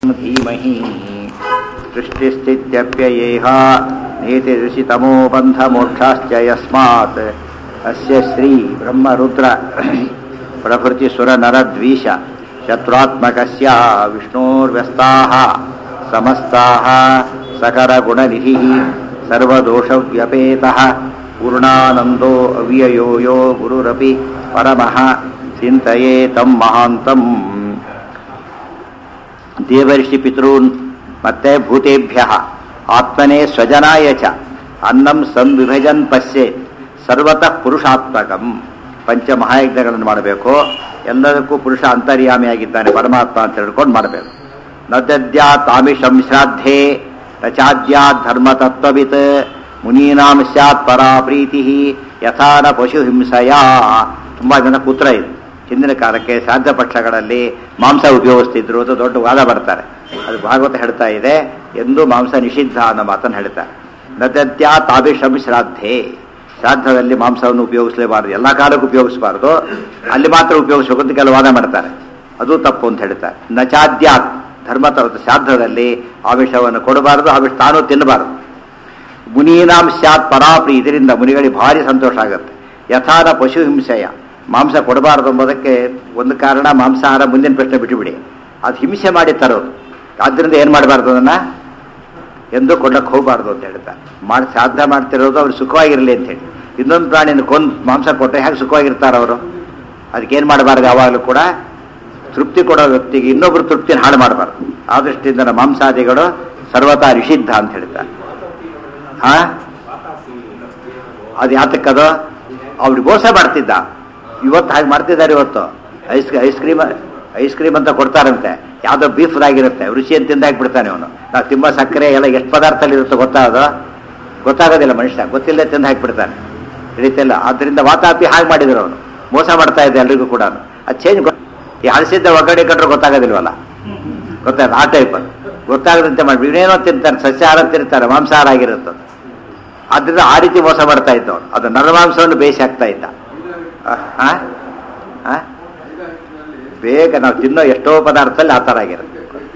धीमहि सृष्टिस्थित्यप्ययेह नीतिऋषितमो बन्धमोक्षाश्च यस्मात् अस्य श्रीब्रह्मरुद्र प्रभृतिसुरनरद्वीष शत्रुत्मकस्य विष्णोर्व्यस्ताः समस्ताः सकरगुणनिधिः सर्वदोषव्यपेतः पूर्णानन्दो अव्ययो यो गुरुरपि परमः चिन्तये तं महान्तम् ದೇವರ್ಷಿ ಪಿತॄನ್ ಮತ್ತೆ ಭೂತೇಭ್ಯ ಆತ್ಮನೇ ಸ್ವಜನಾಯ ಚ ಅನ್ನಂ ಸಂವಿಭಜನ್ ಪಶ್ಯೆ ಸರ್ವತಃ ಪುರುಷಾತ್ಮಕಂ ಪಂಚ ಮಹಾಯಜ್ಞಗಳನ್ನು ಮಾಡಬೇಕು ಎಲ್ಲದಕ್ಕೂ ಪುರುಷ ಅಂತರ್ಯಾಮಿಯಾಗಿದ್ದಾನೆ ಪರಮಾತ್ಮ ಅಂತ ಹೇಳ್ಕೊಂಡು ಮಾಡಬೇಕು ನದ್ಯಾತ್ ಆಮಿಷಂ ಶ್ರಾದ್ಧೆ ರಚಾದ್ಯಾತ್ ಧರ್ಮತತ್ವವಿತ್ ಮುನೀನಾಂ ಸ್ಯಾತ್ ಪರಾ ಪ್ರೀತಿ ಯಥಾನ ಪಶು ಹಿಂಸೆಯ ತುಂಬ ಜನ ಪುತ್ರ ಇದೆ ಹಿಂದಿನ ಕಾಲಕ್ಕೆ ಶ್ರಾದ್ದ ಪಕ್ಷಗಳಲ್ಲಿ ಮಾಂಸ ಉಪಯೋಗಿಸ್ತಿದ್ರು ಅಂತ ದೊಡ್ಡ ವಾದ ಬರ್ತಾರೆ ಅದು ಭಾಗವತ ಹೇಳ್ತಾ ಇದೆ ಎಂದು ಮಾಂಸ ನಿಷಿದ್ಧ ಅನ್ನೋ ಮಾತನ್ನು ಹೇಳ್ತಾರೆ ನದ್ಯಾ ತಾಭಿಷಂ ಶ್ರಾದ್ಧೆ ಶ್ರಾದ್ದದಲ್ಲಿ ಮಾಂಸವನ್ನು ಉಪಯೋಗಿಸಲೇಬಾರದು ಎಲ್ಲ ಕಾಲಕ್ಕೂ ಉಪಯೋಗಿಸಬಾರ್ದು ಅಲ್ಲಿ ಮಾತ್ರ ಉಪಯೋಗಿಸಬೇಕು ಅಂತ ಕೆಲವು ವಾದ ಮಾಡ್ತಾರೆ ಅದು ತಪ್ಪು ಅಂತ ಹೇಳ್ತಾರೆ ನಚಾದ್ಯಾತ್ ಧರ್ಮ ಶ್ರಾದ್ದದಲ್ಲಿ ಆವಿಷವನ್ನು ಕೊಡಬಾರದು ಆವಿಷ ತಾನು ತಿನ್ನಬಾರದು ಮುನೀನಾಂ ಸ್ಯಾತ್ ಪರಾಪ್ರಿ ಇದರಿಂದ ಮುನಿಗಳಿಗೆ ಭಾರಿ ಸಂತೋಷ ಆಗುತ್ತೆ ಯಥಾನ ಪಶು ಹಿಂಸೆಯ ಮಾಂಸ ಕೊಡಬಾರದು ಎಂಬುದಕ್ಕೆ ಒಂದು ಕಾರಣ ಮಾಂಸಾಹಾರ ಮುಂದಿನ ಪ್ರಶ್ನೆ ಬಿಟ್ಟುಬಿಡಿ ಅದು ಹಿಂಸೆ ಮಾಡಿ ತರೋದು ಆದ್ದರಿಂದ ಏನು ಮಾಡಬಾರ್ದು ಅದನ್ನು ಎಂದು ಕೊಡ್ಲಕ್ಕೆ ಹೋಗಬಾರ್ದು ಅಂತ ಹೇಳ್ತಾರೆ ಮಾಡಿ ಸಾಧ್ಯ ಮಾಡ್ತಿರೋದು ಅವ್ರು ಸುಖವಾಗಿರಲಿ ಅಂತ ಹೇಳಿ ಇನ್ನೊಂದು ಪ್ರಾಣಿನ ಕೊಂದು ಮಾಂಸ ಕೊಟ್ಟರೆ ಹೇಗೆ ಸುಖವಾಗಿರ್ತಾರೆ ಅವರು ಅದಕ್ಕೇನು ಮಾಡಬಾರ್ದು ಯಾವಾಗಲೂ ಕೂಡ ತೃಪ್ತಿ ಕೊಡೋ ವ್ಯಕ್ತಿಗೆ ಇನ್ನೊಬ್ರು ತೃಪ್ತಿನ ಹಾಳು ಮಾಡಬಾರ್ದು ಆ ದೃಷ್ಟಿಯಿಂದ ನಮ್ಮ ಮಾಂಸಾದಿಗಳು ಸರ್ವತಾ ನಿಷಿದ್ಧ ಅಂತ ಹೇಳ್ತಾರೆ ಹಾ ಅದು ಯಾತಕ್ಕದು ಅವ್ರಿಗೆ ಮೋಸ ಮಾಡ್ತಿದ್ದ ಇವತ್ತು ಹಾಗೆ ಮಾಡ್ತಿದ್ದಾರೆ ಇವತ್ತು ice ice cream ice cream ಅಂತ ಕೊಡ್ತಾರಂತೆ ಯಾವುದೋ ಬೀಫ್ದಾಗಿರುತ್ತೆ ರುಚಿ ಅಂತ ತಿಂದಾಗಿ ಬಿಡ್ತಾನೆ ಅವನು ನಾವು ತುಂಬ ಸಕ್ಕರೆ ಎಲ್ಲ ಎಷ್ಟು ಪದಾರ್ಥದಲ್ಲಿ ಇರುತ್ತೋ ಗೊತ್ತಾಗೋದು ಗೊತ್ತಾಗೋದಿಲ್ಲ ಮನುಷ್ಯ ಗೊತ್ತಿಲ್ಲದೆ ತಿಂದು ಹಾಕಿಬಿಡ್ತಾನೆ ಹಿಡಿತಿಲ್ಲ ಆದ್ದರಿಂದ ವಾತಾಪಿ ಹಾಗೆ ಮಾಡಿದ್ರು ಅವನು ಮೋಸ ಮಾಡ್ತಾ ಇದ್ದೆ ಎಲ್ರಿಗೂ ಕೂಡ ಅದು ಚೇಂಜ್ ಈ ಹಳಸಿದ್ದ ಒಗ್ಗಡೆ ಕಟ್ಟರೆ ಗೊತ್ತಾಗೋದಿಲ್ವಲ್ಲ ಗೊತ್ತಾಗ ಆ ಟೈಪ್ ಗೊತ್ತಾಗದಂತೆ ಮಾಡಿ ಇವನೇನೋ ತಿಂತಾರೆ ಸಸ್ಯಾಹಾರ ತಿಂತಾರೆ ಮಾಂಸಾಹಾರ ಆಗಿರುತ್ತೆ ಆದ್ದರಿಂದ ಆ ರೀತಿ ಮೋಸ ಮಾಡ್ತಾ ಇದ್ದವನು ಅದು ನರಮಾಂಸವನ್ನು ಬೇಯಿಸಿ ಹಾಕ್ತಾ ಇದ್ದ ಬೇಗ ನಾವು ತಿನ್ನೋ ಎಷ್ಟೋ ಪದಾರ್ಥದಲ್ಲಿ ಆ ಥರ ಆಗಿರುತ್ತೆ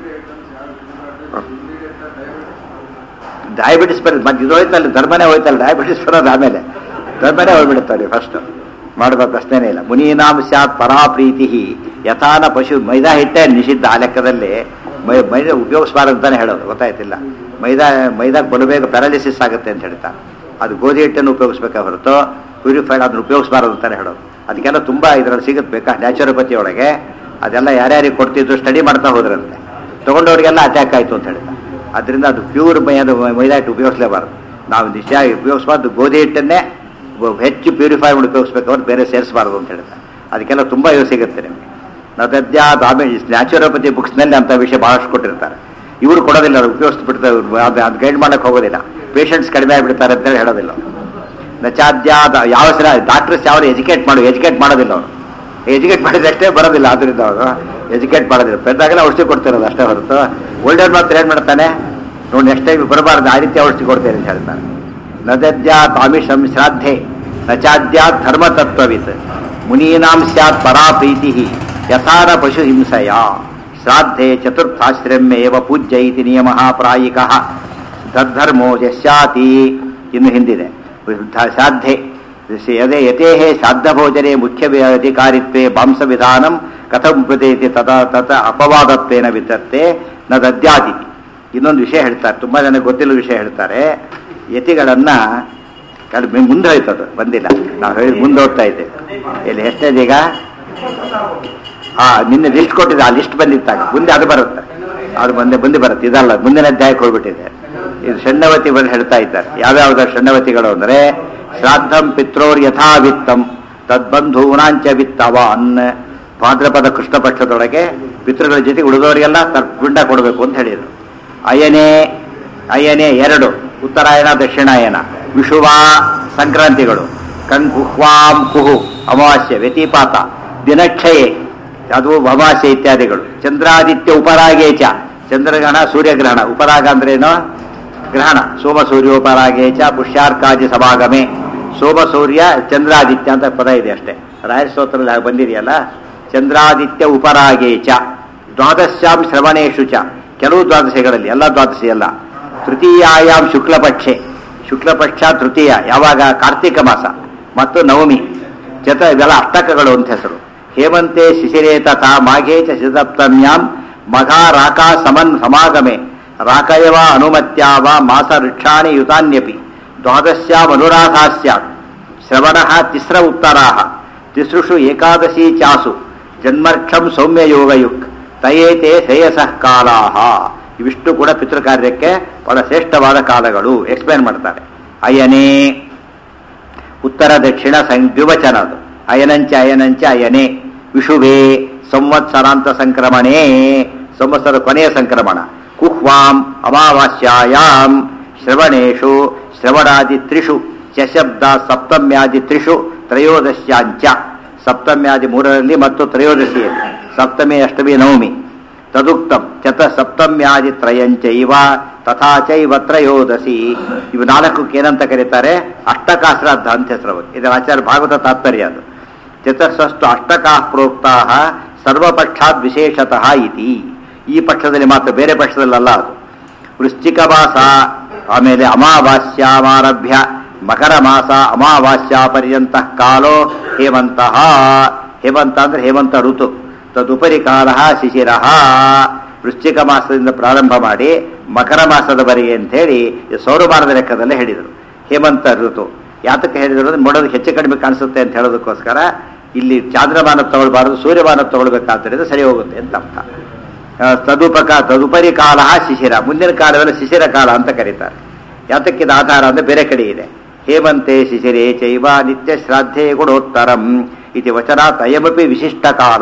ಡಯಾಬಿಟಿಸ್ ಬರೋದು ಮತ್ತೆ ಇದು ಹೋಯ್ತಲ್ಲ ಧರ್ಮನೇ ಹೋಯ್ತಲ್ಲ ಡಯಾಬಿಟಿಸ್ ಬರೋದು ಆಮೇಲೆ ಧರ್ಮನೇ ಹೋಗ್ಬಿಡುತ್ತಾರೆ ಫಸ್ಟ್ ಮಾಡಬೇಕು ಪ್ರಶ್ನೆನೇ ಇಲ್ಲ ಮುನೀನಾಂ ಸ್ಯಾತ್ ಪರಾ ಪ್ರೀತಿ ಯಥಾನ ಪಶು ಮೈದಾ ಹಿಟ್ಟೆ ನಿಷಿದ್ಧ ಆ ಲೆಕ್ಕದಲ್ಲಿ ಮೈ ಮೈದಾ ಉಪಯೋಗಿಸಬಾರ್ದು ಅಂತಾನೆ ಹೇಳೋದು ಗೊತ್ತಾಯ್ತಿಲ್ಲ ಮೈದಾ ಮೈದಾಗೆ ಬಲು ಬೇಗ ಪ್ಯಾರಾಲಿಸಿಸ್ ಆಗುತ್ತೆ ಅಂತ ಹೇಳ್ತಾರೆ ಅದು ಗೋಧಿ ಹಿಟ್ಟನ್ನು ಉಪಯೋಗಿಸ್ಬೇಕಾ ಹೊರತು ಪ್ಯೂರಿಫೈಡ್ ಅದನ್ನು ಉಪಯೋಗಿಸಬಾರದು ಅಂತಾನೆ ಹೇಳೋದು ಅದಕ್ಕೆಲ್ಲ ತುಂಬ ಇದರಲ್ಲಿ ಸಿಗುತ್ತೆ ಬೇಕಾ ನ್ಯಾಚುರೋಪತಿ ಒಳಗೆ ಅದೆಲ್ಲ ಯಾರ್ಯಾರಿಗೆ ಕೊಡ್ತಿದ್ರು ಸ್ಟಡಿ ಮಾಡ್ತಾ ಹೋದ್ರಂತೆ ತೊಗೊಂಡವ್ರಿಗೆಲ್ಲ ಅಟ್ಯಾಕ್ ಆಯಿತು ಅಂತ ಹೇಳ್ತಾರೆ ಅದರಿಂದ ಅದು ಪ್ಯೂರ್ ಮೈದ ಮೈದಾ ಹಿಟ್ಟು ಉಪಯೋಗಿಸಲೇಬಾರ್ದು ನಾವು ನಿಜ ಉಪಯೋಗಿಸಬಾರ್ದು ಗೋಧಿ ಹಿಟ್ಟನ್ನೇ ಹೆಚ್ಚು ಪ್ಯೂರಿಫೈ ಮಾಡಿ ಉಪಯೋಗಿಸ್ಬೇಕು ಅವ್ರು ಬೇರೆ ಸೇರಿಸಬಾರ್ದು ಅಂತ ಹೇಳ್ತಾರೆ ಅದಕ್ಕೆಲ್ಲ ತುಂಬ ಯೂಸ್ ಸಿಗುತ್ತೆ ನಿಮಗೆ ನದದ್ಯಾ ದಾಮಿ ನ್ಯಾಚುರೋಪತಿ ಬುಕ್ಸ್ನಲ್ಲಿ ಅಂಥ ವಿಷಯ ಭಾಳಷ್ಟು ಕೊಟ್ಟಿರ್ತಾರೆ ಇವರು ಕೊಡೋದಿಲ್ಲ ಅವ್ರು ಉಪಯೋಗಿಸ್ಬಿಡ್ತಾರೆ ಅದು ಅದು ಗೈಡ್ ಮಾಡೋಕ್ಕೆ ಹೋಗೋದಿಲ್ಲ ಪೇಷಂಟ್ಸ್ ಕಡಿಮೆ ಆಗಿಬಿಡ್ತಾರೆ ಅಂತೇಳಿ ಹೇಳೋದಿಲ್ಲ ನಚಾದ್ಯಾದ ಯಾವ ಸಲ ಡಾಕ್ಟರ್ಸ್ ಯಾವ ಎಜುಕೇಟ್ ಮಾಡು ಎಜುಕೇಟ್ ಮಾಡೋದಿಲ್ಲ ಅವರು ಎಜುಕೇಟ್ ಮಾಡಿದಷ್ಟೇ ಬರೋದಿಲ್ಲ ಅದರಿಂದ ಅವರು ಎಜುಕೇಟ್ ಮಾಡೋದಿಲ್ಲ ಪೆದ್ದಾಗಲೇ ಔಷಧಿ ಕೊಡ್ತಿರೋದು ಅಷ್ಟೇ ಹೊರತು ಓಲ್ಡರ್ ಮಾತ್ರ ಏನು ಮಾಡ್ತಾನೆ ನೋಡಿ ನೆಕ್ಸ್ಟ್ ಟೈಮ್ ಬರಬಾರ್ದು ಆ ರೀತಿ ಔಷಧಿ ಕೊಡ್ತೇನೆ ಅಂತ ಹೇಳ್ತಾರೆ ನದದ್ಯಾತ್ ಆಮಿಷಂ ಶ್ರಾದ್ಧೆ ನಚಾದ್ಯಾತ್ ಧರ್ಮತತ್ವವಿತ್ ಮುನೀನಾಂ ಸ್ಯಾತ್ ಪರಾ ಪ್ರೀತಿ ಯಥಾನ ಪಶು ಹಿಂಸೆಯ ಶ್ರಾದ್ಧೆ ಚತುರ್ಥಾಶ್ರಮ್ಯೇವ ಪೂಜ್ಯ ಇತಿ ನಿಯಮ ಪ್ರಾಯಿಕ ತದ್ಧರ್ಮೋ ಯಸ್ಯಾತಿ ಇನ್ನು ಹಿಂದಿದೆ ಶ್ರಾದ್ಧೆ ಯದೇ ಯತೇಹೇ ಶ್ರಾದ್ದಭೋಜನೆ ಮುಖ್ಯ ಅಧಿಕಾರಿತ್ವೇ ಮಾಂಸ ವಿಧಾನಂ ಕಥಂ ಪ್ರದೇತಿ ತದ ತತ ಅಪವಾದತ್ವೇನ ವಿತತ್ತೆ ನ ದದ್ಯಾದಿ ಇನ್ನೊಂದು ವಿಷಯ ಹೇಳ್ತಾರೆ ತುಂಬ ಜನ ಗೊತ್ತಿಲ್ಲ ವಿಷಯ ಹೇಳ್ತಾರೆ ಯತಿಗಳನ್ನು ಕಡಿಮೆ ಮುಂದೆ ಹೋಯ್ತದು ಬಂದಿಲ್ಲ ನಾವು ಹೇಳಿ ಮುಂದೆ ಹೋಗ್ತಾ ಇದ್ದೇವೆ ಇಲ್ಲಿ ಎಷ್ಟೇದೀಗ ಹಾ ನಿನ್ನೆ ಲಿಸ್ಟ್ ಕೊಟ್ಟಿದೆ ಆ ಲಿಸ್ಟ್ ಬಂದಿತ್ತಾಗ ಮುಂದೆ ಅದು ಬರುತ್ತೆ ಅದು ಮುಂದೆ ಮುಂದೆ ಬರುತ್ತೆ ಇದಲ್ಲ ಮುಂದಿನ ಅಧ್ಯಾಯಕ್ಕೆ ಹೋಗ್ಬಿಟ್ಟಿದೆ ಇದು ಷಣ್ಣವತಿ ಬಂದು ಹೇಳ್ತಾ ಇದ್ದಾರೆ ಯಾವ್ಯಾವ್ದು ಷಣ್ಣವತಿಗಳು ಅಂದರೆ ಶ್ರಾದ್ದಂ ಪಿತ್ರೋರ್ ಯಥಾವಿತ್ತಂ ತದ್ಬಂಧೂನಾಂಚ ವಿತ್ತವಾನ್ ಭಾದ್ರಪದ ಕೃಷ್ಣ ಪಕ್ಷದೊಳಗೆ ಪಿತೃಗಳ ಜೊತೆ ಉಳಿದವರಿಗೆಲ್ಲ ಪಿಂಡ ಕೊಡಬೇಕು ಅಂತ ಹೇಳಿದರು ಅಯನೇ ಅಯನೇ ಎರಡು ಉತ್ತರಾಯಣ ದಕ್ಷಿಣಾಯನ ವಿಷುವ ಸಂಕ್ರಾಂತಿಗಳು ಕಣ್ ಕುಹ್ವಾಂ ಕುಹು ಅಮಾವಾಸ್ಯೆ ವ್ಯತಿಪಾತ ದಿನಕ್ಷಯೇ ಅದು ಅಮಾವಾಸ್ಯೆ ಇತ್ಯಾದಿಗಳು ಚಂದ್ರಾದಿತ್ಯ ಉಪರಾಗೇಚ ಚಂದ್ರಗ್ರಹಣ ಸೂರ್ಯಗ್ರಹಣ ಉಪರಾಗ ಅಂದ್ರೇನು ಗ್ರಹಣ ಸೋಮ ಸೂರ್ಯೋಪರಾಗೇಚ ಪುಷ್ಯಾರ್ಕಾದಿ ಸಮಾಗಮೆ ಸೋಮ ಸೂರ್ಯ ಚಂದ್ರಾದಿತ್ಯ ಅಂತ ಪದ ಇದೆ ಅಷ್ಟೇ ರಾಯರ ಸ್ತೋತ್ರದಲ್ಲಿ ಹಾಗೆ ಬಂದಿದೆಯಲ್ಲ ಚಂದ್ರಾದಿತ್ಯ ಉಪರಾಗೇಚ ದ್ವಾದಶ್ಯಾಂ ಶ್ರವಣೇಶು ಚ ಕೆಲವು ದ್ವಾದಶಿಗಳಲ್ಲಿ ಎಲ್ಲ ದ್ವಾದಶಿ ಅಲ್ಲ ತೃತೀಯಾಯಾಮ್ ಶುಕ್ಲಪಕ್ಷೆ ಶುಕ್ಲಪಕ್ಷ ತೃತೀಯ ಯಾವಾಗ ಕಾರ್ತಿಕ ಮಾಸ ಮತ್ತು ನವಮಿ ಜತ ಇವೆಲ್ಲ ಅಷ್ಟಕಗಳು ಅಂತ ಹೆಸರು ಹೇಮಂತೆ ಶಿಶಿರೇ ತಥಾ ಮಾಘೇ ಚ ಶತಪ್ತಮ್ಯಾಂ ಮಘಾ ರಾಕಾ ಸಮನ್ ಸಮಾಗಮೆ ರಾಕಯವ ಅನುಮತ್ಯಾವ ಮಾಸ ಋಕ್ಷಾಣಿ ಯುತಾನ್ಯಪಿ ದ್ವಾದಶ್ಯಾಮ್ ಅನುರಾಧಾ ಸ್ಯಾತ್ ಶ್ರವಣ ತಿಸ್ರ ಉತ್ತರಾ ತಿಸೃಷು ಏಕಾದಶಿ ಚಾಸು ಜನ್ಮರ್ಕ್ಷಂ ಸೌಮ್ಯಯೋಗಯುಕ್ ತಯೇತೆ ಶ್ರೇಯಸಃ ಕಾಲಾಹ ಇವಿಷ್ಟು ಕೂಡ ಪಿತೃಕಾರ್ಯಕ್ಕೆ ಬಹಳ ಶ್ರೇಷ್ಠವಾದ ಕಾಲಗಳು ಎಕ್ಸ್ಪ್ಲೇನ್ ಮಾಡ್ತಾರೆ ಅಯನೇ ಉತ್ತರ ದಕ್ಷಿಣ ಸಂ- ದ್ವಿವಚನ ಅದು ಅಯನಂಚ ಅಯನಂಚ ಅಯನೇ ವಿಷುವೇ ಸಂವತ್ಸರಾಂತ ಸಂಕ್ರಮಣೇ ಸಂವತ್ಸರ ಕೊನೆಯ ಸಂಕ್ರಮಣ ಕುಹ್ವಾಂ ಅಮಾವಾಸ್ಯಾಯಾಂ ಶ್ರವಣೇಶು ಶ್ರವಣಾದಿ ತ್ರಿಷು ಚಶಬ್ದ ಸಪ್ತಮ್ಯಾದಿ ತ್ರಿಷು ತ್ರಯೋದಶ್ಯಾಂಚ ಸಪ್ತಮ್ಯಾದಿ ಮೂರರಲ್ಲಿ ಮತ್ತು ತ್ರಯೋದಶಿಯಲ್ಲಿ ಸಪ್ತಮಿ ಅಷ್ಟಮಿ ನವಮಿ ತದುಕ್ತಂ ಚತ ಸಪ್ತಮ್ಯಾದಿ ತ್ರಯಂಚೈವ ತಥಾ ಚೈವ ತ್ರಯೋದಶಿ ಇವು ನಾಲ್ಕಕ್ಕೆ ಏನಂತ ಕರೀತಾರೆ ಅಷ್ಟಕಾಶ್ರಾದ್ದ ಅಂತ ಹೆಸರು ಅವಕ್ಕೆ. ಇದರ ಆಚಾರ್ಯ ಭಾಗವತ ತಾತ್ಪರ್ಯ ಅದು ಚತುರ್ಸಷ್ಟು ಅಷ್ಟಕಾ ಪ್ರೋಕ್ತಾ ಸರ್ವಪಕ್ಷಾದ್ ವಿಶೇಷತಃ ಇತಿ ಈ ಪಕ್ಷದಲ್ಲಿ ಮಾತ್ರ ಬೇರೆ ಪಕ್ಷದಲ್ಲಲ್ಲ ಅದು ವೃಶ್ಚಿಕ ಮಾಸ ಆಮೇಲೆ ಅಮಾವಾಸ್ಯಾಮಾರಭ್ಯ ಮಕರ ಮಾಸ ಅಮಾವಾಸ್ಯಾ ಪರ್ಯಂತ ಕಾಲೋ ಹೇಮಂತಹ ಹೇಮಂತ ಅಂದ್ರೆ ಹೇಮಂತ ಋತು ತದುಪರಿ ಕಾಲ ಶಿಶಿರ ವೃಶ್ಚಿಕ ಮಾಸದಿಂದ ಪ್ರಾರಂಭ ಮಾಡಿ ಮಕರ ಮಾಸದವರೆಗೆ ಅಂತೇಳಿ ಈ ಸೌರಮಾನದ ಲೆಕ್ಕದಲ್ಲೇ ಹೇಳಿದರು ಹೇಮಂತ ಋತು ಯಾತಕ್ಕೆ ಹೇಳಿದರು ಅಂದ್ರೆ ನೋಡೋದು ಹೆಚ್ಚು ಕಡಿಮೆ ಕಾಣಿಸುತ್ತೆ ಅಂತ ಹೇಳೋದಕ್ಕೋಸ್ಕರ ಇಲ್ಲಿ ಚಾಂದ್ರಮಾನ ತಗೊಳ್ಬಾರದು ಸೂರ್ಯಮಾನ ತಗೊಳ್ಬೇಕಾದ್ದರಿಂದ ಸರಿ ಹೋಗುತ್ತೆ ಅಂತ ಅರ್ಥ ಆ, ತದುಪಕ ತದುಪರಿ ಕಾಲ ಶಿಶಿರ ಮುಂದಿನ ಕಾಲದಲ್ಲಿ ಶಿಶಿರ ಕಾಲ ಅಂತ ಕರೀತಾರೆ ಯಾತಕ್ಕಿದ ಆಧಾರ ಅಂದ್ರೆ ಬೇರೆ ಕಡೆ ಇದೆ ಹೇಮಂತೆ ಶಿಶಿರೇ ಚೈವ ನಿತ್ಯ ಶ್ರಾದ್ಧೆ ಗುಣೋತ್ತರಂ ಇತಿ ವಚನ ತಯಮಪಿ ವಿಶಿಷ್ಟ ಕಾಲ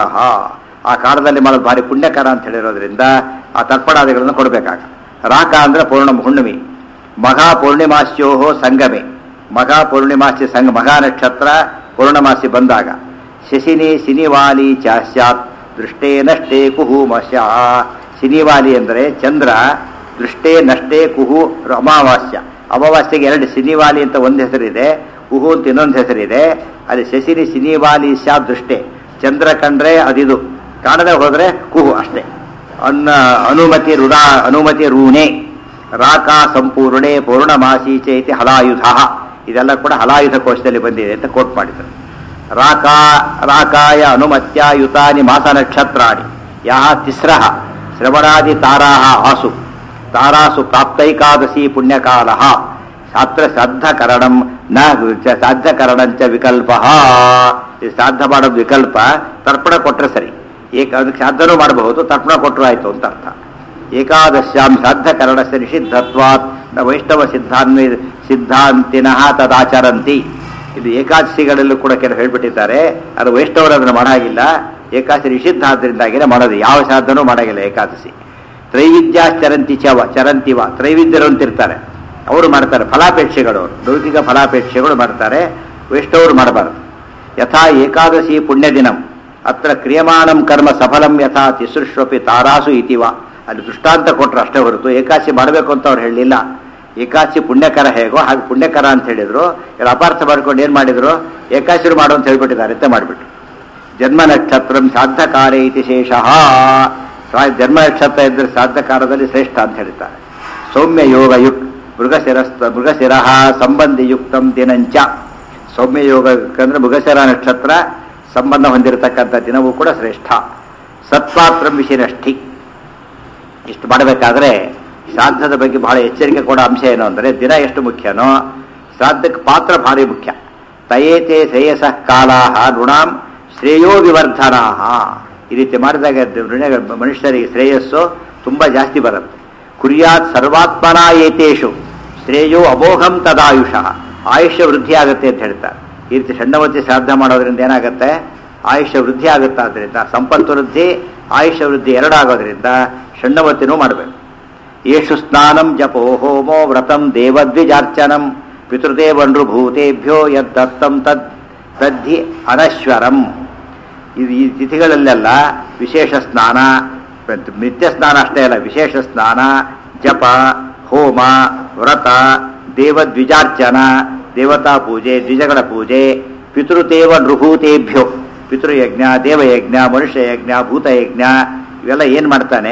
ಆ ಕಾಲದಲ್ಲಿ ಮಾಡೋದು ಭಾರಿ ಪುಣ್ಯಕರ ಅಂತ ಹೇಳಿರೋದ್ರಿಂದ ಆ ತರ್ಪಣಾದಿಗಳನ್ನು ಕೊಡಬೇಕಾಗ ರಾಕ ಅಂದ್ರೆ ಪೂರ್ಣ ಹುಣ್ಣಿಮೆ ಮಘಾ ಪೂರ್ಣಿಮಾಸ್ಯೋಹೋ ಸಂಗಮೆ ಮಘಾ ಪೂರ್ಣಿಮಾಸ್ಯ ಸಂಗ ಮಘಾ ನಕ್ಷತ್ರ ಪೂರ್ಣಮಾಸಿ ಬಂದಾಗ ಶಶಿನಿ ಸಿನಿವಾಲಿ ಚ ಸ್ಯಾತ್ ದೃಷ್ಟೇ ನಷ್ಟೇ ಕುಹು ಮಶ ಸಿನಿವಾಲಿ ಅಂದರೆ ಚಂದ್ರ ದೃಷ್ಟೇ ನಷ್ಟೇ ಕುಹು ಅಮಾವಾಸ್ಯ ಅಮಾವಾಸ್ಯೆಗೆ ಎರಡು ಸಿನಿವಾಲಿ ಅಂತ ಒಂದು ಹೆಸರಿದೆ ಕುಹು ಅಂತ ಇನ್ನೊಂದು ಹೆಸರಿದೆ ಅಲ್ಲಿ ಶಶಿನಿ ಸಿನಿವಾಲಿ ಸ್ಯಾ ದೃಷ್ಟೇ ಚಂದ್ರ ಕಂಡ್ರೆ ಅದಿದು ಕಾಣದೆ ಹೋದ್ರೆ ಕುಹು ಅಷ್ಟೇ ಅನ್ನ ಅನುಮತಿ ರುಡಾ ಅನುಮತಿ ರೂಣೆ ರಾಕ ಸಂಪೂರ್ಣೆ ಪೂರ್ಣಮಾಸಿ ಚೈತಿ ಹಲಾಯುಧ ಇದೆಲ್ಲ ಕೂಡ ಹಲಾಯುಧ ಕೋಶದಲ್ಲಿ ಬಂದಿದೆ ಅಂತ ಕೋಟ್ ಮಾಡಿದರು ರಾಕ ರಾಕಾಯ ಅನುಮತ್ಯಾಯುತಾನಿ ಮಾಸ ನಕ್ಷತ್ರಾಣಿ ಯಹ ತಿಸ್ರಃ ಶ್ರವಣಾದಿ ತಾರಾಹ ಆಸು ತಾರಾಸು ಪ್ರಾಪ್ತೈಕಾದಶಿ ಪುಣ್ಯಕಾಲ ಶಾಸ್ತ್ರ ಶ್ರಾದ್ದಕರಣಂ ನ ಚ- ಶ್ರಾದ್ದಕರಣಂಚ ವಿಕಲ್ಪ ಈ ಶ್ರಾದ್ದ ಮಾಡೋದು ವಿಕಲ್ಪ ತರ್ಪಣ ಕೊಟ್ಟರೆ ಸರಿ ಏಕ ಅದಕ್ಕೆ ಶ್ರಾದ್ದನೂ ಮಾಡಬಹುದು ತರ್ಪಣ ಕೊಟ್ಟರು ಆಯ್ತು ಅಂತ ಅರ್ಥ ಏಕಾದಶ್ಯಾಂ ಶ್ರಾದ್ದಕರಣಸ್ಯ ನಿಷಿದ್ಧತ್ವಾತ್ ನ ವೈಷ್ಣವ ಸಿದ್ಧಾನ್ವಿ ಸಿದ್ಧಾಂತಿನಃ ತದಾಚರಂತಿ ಇದು ಏಕಾದಶಿಗಳಲ್ಲೂ ಕೂಡ ಕೆಲವು ಹೇಳ್ಬಿಟ್ಟಿದ್ದಾರೆ ಅದು ವೈಷ್ಣವರು ಅದನ್ನು ಮಾಡಾಗಿಲ್ಲ ಏಕಾದಶಿ ನಿಷಿದ್ಧ ಆದ್ದರಿಂದಾಗಿನೇ ಮಾಡೋದು ಯಾವ ಶ್ರಾದ್ದನೂ ಮಾಡಾಗಿಲ್ಲ ಏಕಾದಶಿ ತ್ರೈವಿದ್ಯಾ ಚರಂತಿ ಚವ ಚರಂತಿವ ತ್ರೈವಿದ್ಯರು ಅಂತಿರ್ತಾರೆ ಅವರು ಮಾಡ್ತಾರೆ ಫಲಾಪೇಕ್ಷೆಗಳು ಅವರು ಲೌಕಿಕ ಫಲಾಪೇಕ್ಷೆಗಳು ಮಾಡ್ತಾರೆ ವೈಷ್ಣವರು ಮಾಡಬಾರದು ಯಥಾ ಏಕಾದಶಿ ಪುಣ್ಯ ದಿನಂ ಅತ್ರ ಕ್ರಿಯಮಾಣಂ ಕರ್ಮ ಸಫಲಂ ಯಥಾ ತಿಸೃಷ್ವಪಿ ತಾರಾಸು ಇತಿವ ಅಲ್ಲಿ ದೃಷ್ಟಾಂತ ಕೊಟ್ಟರು ಅಷ್ಟೇ ಹೊರತು ಏಕಾದಶಿ ಮಾಡಬೇಕು ಅಂತ ಅವ್ರು ಹೇಳಲಿಲ್ಲ ಏಕಾದಶಿ ಪುಣ್ಯಕರ ಹೇಗೋ ಹಾಗೆ ಪುಣ್ಯಕರ ಅಂತ ಹೇಳಿದ್ರು ಇವ್ರು ಅಪಾರ್ಥ ಮಾಡ್ಕೊಂಡು ಏನು ಮಾಡಿದ್ರು ಏಕಾದಶಿ ಮಾಡು ಅಂತ ಹೇಳ್ಬಿಟ್ಟಿದ್ದಾರೆ ಅಂತ ಮಾಡಿಬಿಟ್ರು ಜನ್ಮ ನಕ್ಷತ್ರಂ ಶ್ರಾದ್ದಕಾರೇ ಇತಿ ಶೇಷಃ ಶ್ರಾ- ಜನ್ಮ ನಕ್ಷತ್ರ ಇದ್ದರೆ ಶ್ರಾದ್ದಕಾರದಲ್ಲಿ ಶ್ರೇಷ್ಠ ಅಂತ ಹೇಳ್ತಾರೆ ಸೌಮ್ಯ ಯೋಗ ಯುಕ್ ಮೃಗಶಿರಸ್ಥ ಮೃಗಶಿರ ಸಂಬಂಧಿಯುಕ್ತಂ ದಿನಂಚ ಸೌಮ್ಯ ಯೋಗ ಅಂದ್ರೆ ಮೃಗಶಿರ ನಕ್ಷತ್ರ ಸಂಬಂಧ ಹೊಂದಿರತಕ್ಕಂಥ ದಿನವೂ ಕೂಡ ಶ್ರೇಷ್ಠ ಸತ್ಪಾತ್ರಂ ವಿಶಿರಷ್ಠಿ ಇಷ್ಟು ಮಾಡಬೇಕಾದ್ರೆ ಶ್ರಾದ್ದದ ಬಗ್ಗೆ ಬಹಳ ಎಚ್ಚರಿಕೆ ಕೊಡೋ ಅಂಶ ಏನು ಅಂದರೆ ದಿನ ಎಷ್ಟು ಮುಖ್ಯನೋ ಶ್ರಾದ್ದಕ್ಕೆ ಪಾತ್ರ ಭಾರಿ ಮುಖ್ಯ ತಯೇತೆ ಶ್ರೇಯಸ ಕಾಲಾಹ ಋಣಾಂ ಶ್ರೇಯೋ ವಿವರ್ಧನಾಹ ಈ ರೀತಿ ಮಾಡಿದಾಗ ಋಣ ಮನುಷ್ಯರಿಗೆ ಶ್ರೇಯಸ್ಸು ತುಂಬ ಜಾಸ್ತಿ ಬರುತ್ತೆ ಕುರ್ಯಾತ್ ಸರ್ವಾತ್ಮನ ಏತೇಷು ಶ್ರೇಯೋ ಅಮೋಘಂ ತದಾಯುಷ ಆಯುಷ್ಯ ವೃದ್ಧಿ ಆಗುತ್ತೆ ಅಂತ ಹೇಳ್ತಾರೆ ಈ ರೀತಿ ಷಣ್ಣವತಿ ಶ್ರಾದ್ದ ಮಾಡೋದ್ರಿಂದ ಏನಾಗುತ್ತೆ ಆಯುಷ್ಯ ವೃದ್ಧಿ ಆಗುತ್ತೆ ಆದ್ದರಿಂದ ಸಂಪತ್ತು ವೃದ್ಧಿ ಆಯುಷ್ಯ ವೃದ್ಧಿ ಎರಡಾಗೋದ್ರಿಂದ ಷಣ್ಣವತಿನೂ ಮಾಡಬೇಕು ಯೇಷು ಸ್ನಾನಂ ಜಪೋ ಹೋಮೋ ವ್ರತಂ ದೇವದ್ವಿಜಾರ್ಚನಂ ಪಿತೃದೇವನ್ರು ಭೂತೇಭ್ಯೋ ಯದ್ದತ್ತಂ ತದ್ ತದ್ಧಿ ಅನಶ್ವರಂ ಇದು ಈ ತಿಥಿಗಳಲ್ಲೆಲ್ಲ ವಿಶೇಷ ಸ್ನಾನ ಮತ್ತು ನಿತ್ಯ ಸ್ನಾನ ಅಷ್ಟೇ ಅಲ್ಲ ವಿಶೇಷ ಸ್ನಾನ ಜಪ ಹೋಮ ವ್ರತ ದೇವದ್ವಿಜಾರ್ಚನ ದೇವತಾ ಪೂಜೆ ದ್ವಿಜಗಳ ಪೂಜೆ ಪಿತೃದೇವ ನೃಭೂತೇಭ್ಯೋ ಪಿತೃಯಜ್ಞ ದೇವಯಜ್ಞ ಮನುಷ್ಯ ಯಜ್ಞ ಭೂತಯಜ್ಞ ಇವೆಲ್ಲ ಏನು ಮಾಡ್ತಾನೆ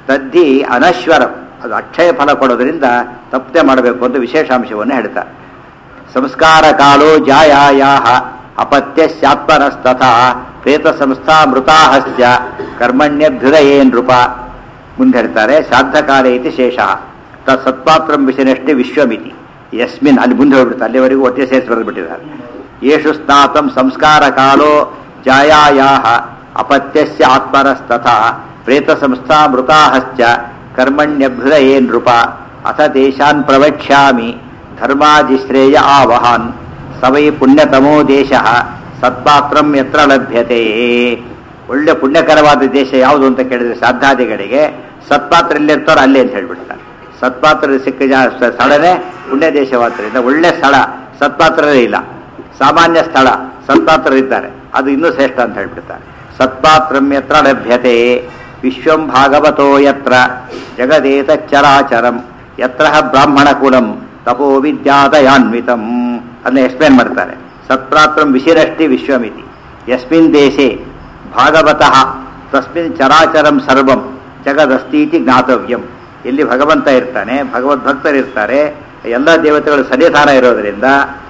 ತದ್ದಿ ಅನಶ್ವರಂ ಅದು ಅಕ್ಷಯ ಫಲ ಕೊಡೋದ್ರಿಂದ ತಪ್ಪದೆ ಮಾಡಬೇಕು ಅಂತ ವಿಶೇಷಾಂಶವನ್ನು ಹೇಳ್ತಾರೆ ಸಂಸ್ಕಾರ ಕಾಲೋ ಜಾಯಾಯಾಹ ಅಪತ್ಯಸ್ಯಾತ್ಮನಸ್ತಥಾ ಪ್ರೇತ ಸಂಸ್ಥಾ ಮೃತಾಹಶ್ಚ ಕರ್ಮಣ್ಯಭ್ಯುದಯೇ ನೃಪ ಮುಂದೆ ಹೇಳ್ತಾರೆ ಶ್ರಾದ್ದಕಾಲ ಇತಿ ಶೇಷ ತ ಸತ್ಪಾತ್ರಂ ವಿಷಯನಷ್ಟೇ ವಿಶ್ವಮಿತಿ ಯಸ್ಮಿನ್ ಅಲ್ಲಿ ಮುಂದೆ ಹೋಗ್ಬಿಡ್ತಾರೆ ಅಲ್ಲಿವರೆಗೂ ಒಟ್ಟಿಗೆ ಸೇರಿಸಿ ಬರೆದ್ಬಿಟ್ಟಿದ್ದಾರೆ ಯೇಷು ಸ್ನಾತಂ ಸಂಸ್ಕಾರ ಕಾಲೋ ಜಾಯಾಯಾಹ ಅಪತ್ಯಸ್ಯ ಆತ್ಮನಸ್ತಥಾ ಪ್ರೇತ ಸಂಸ್ಥಾ ಮೃತಾಹಶ್ಚ ಕರ್ಮಣ್ಯಭ್ಯುದಯೇ ನೃಪ ಅಥ ದೇಶಾನ್ ಪ್ರವಕ್ಷ್ಯಾಮಿ ಧರ್ಮಾಜಿಶ್ರೇಯ ಆವಹಾನ್ ಸವೈ ಪುಣ್ಯತಮೋ ದೇಶ ಸತ್ಪಾತ್ರಂ ಯತ್ರ ಲಭ್ಯತೆ ಒಳ್ಳೆ ಪುಣ್ಯಕರವಾದ ದೇಶ ಯಾವುದು ಅಂತ ಕೇಳಿದ್ರೆ ಶ್ರಾದ್ದಾದಿಗಳಿಗೆ ಸತ್ಪಾತ್ರ ಎಲ್ಲಿರ್ತಾರೋ ಅಲ್ಲೇ ಅಂತ ಹೇಳ್ಬಿಡ್ತಾರೆ ಸತ್ಪಾತ್ರ ಸಿಕ್ಕ ಜಾ- ಸ- ಸ್ಥಳನೇ ಪುಣ್ಯ ದೇಶವಾದ್ದರಿಂದ ಒಳ್ಳೆ ಸ್ಥಳ ಸತ್ಪಾತ್ರರೇ ಇಲ್ಲ ಸಾಮಾನ್ಯ ಸ್ಥಳ ಸತ್ಪಾತ್ರರಿದ್ದಾರೆ ಅದು ಇನ್ನೂ ಶ್ರೇಷ್ಠ ಅಂತ ಹೇಳ್ಬಿಡ್ತಾರೆ ಸತ್ಪಾತ್ರಂ ಯತ್ರ ಲಭ್ಯತೆ ವಿಶ್ವಂ ಭಾಗವತೋ ಯತ್ರ ಜಗದೇತ ಚರಾಚರಂ ಯತ್ರ ಬ್ರಾಹ್ಮಣ ಕುಲಂ ತಪೋ ವಿದ್ಯಾದಯಾನ್ವಿತಂ ಅದನ್ನ ಎಕ್ಸ್ಪ್ಲೇನ್ ಮಾಡ್ತಾರೆ ಸತ್ಪಾತ್ರಂ ವಿಶಿರಷ್ಟಿ ವಿಶ್ವಮಿತಿ ಯಸ್ಮಿನ್ ದೇಶೆ ಭಾಗವತಃ ತಸ್ಮಿನ್ ಚರಾಚರಂ ಸರ್ವಂ ಜಗದಸ್ತೀತಿ ಜ್ಞಾತವ್ಯಂ ಎಲ್ಲಿ ಭಗವಂತ ಇರ್ತಾನೆ ಭಗವದ್ಭಕ್ತರಿರ್ತಾರೆ ಎಲ್ಲ ದೇವತೆಗಳು ಸನ್ನಿಧಾನ ಇರೋದರಿಂದ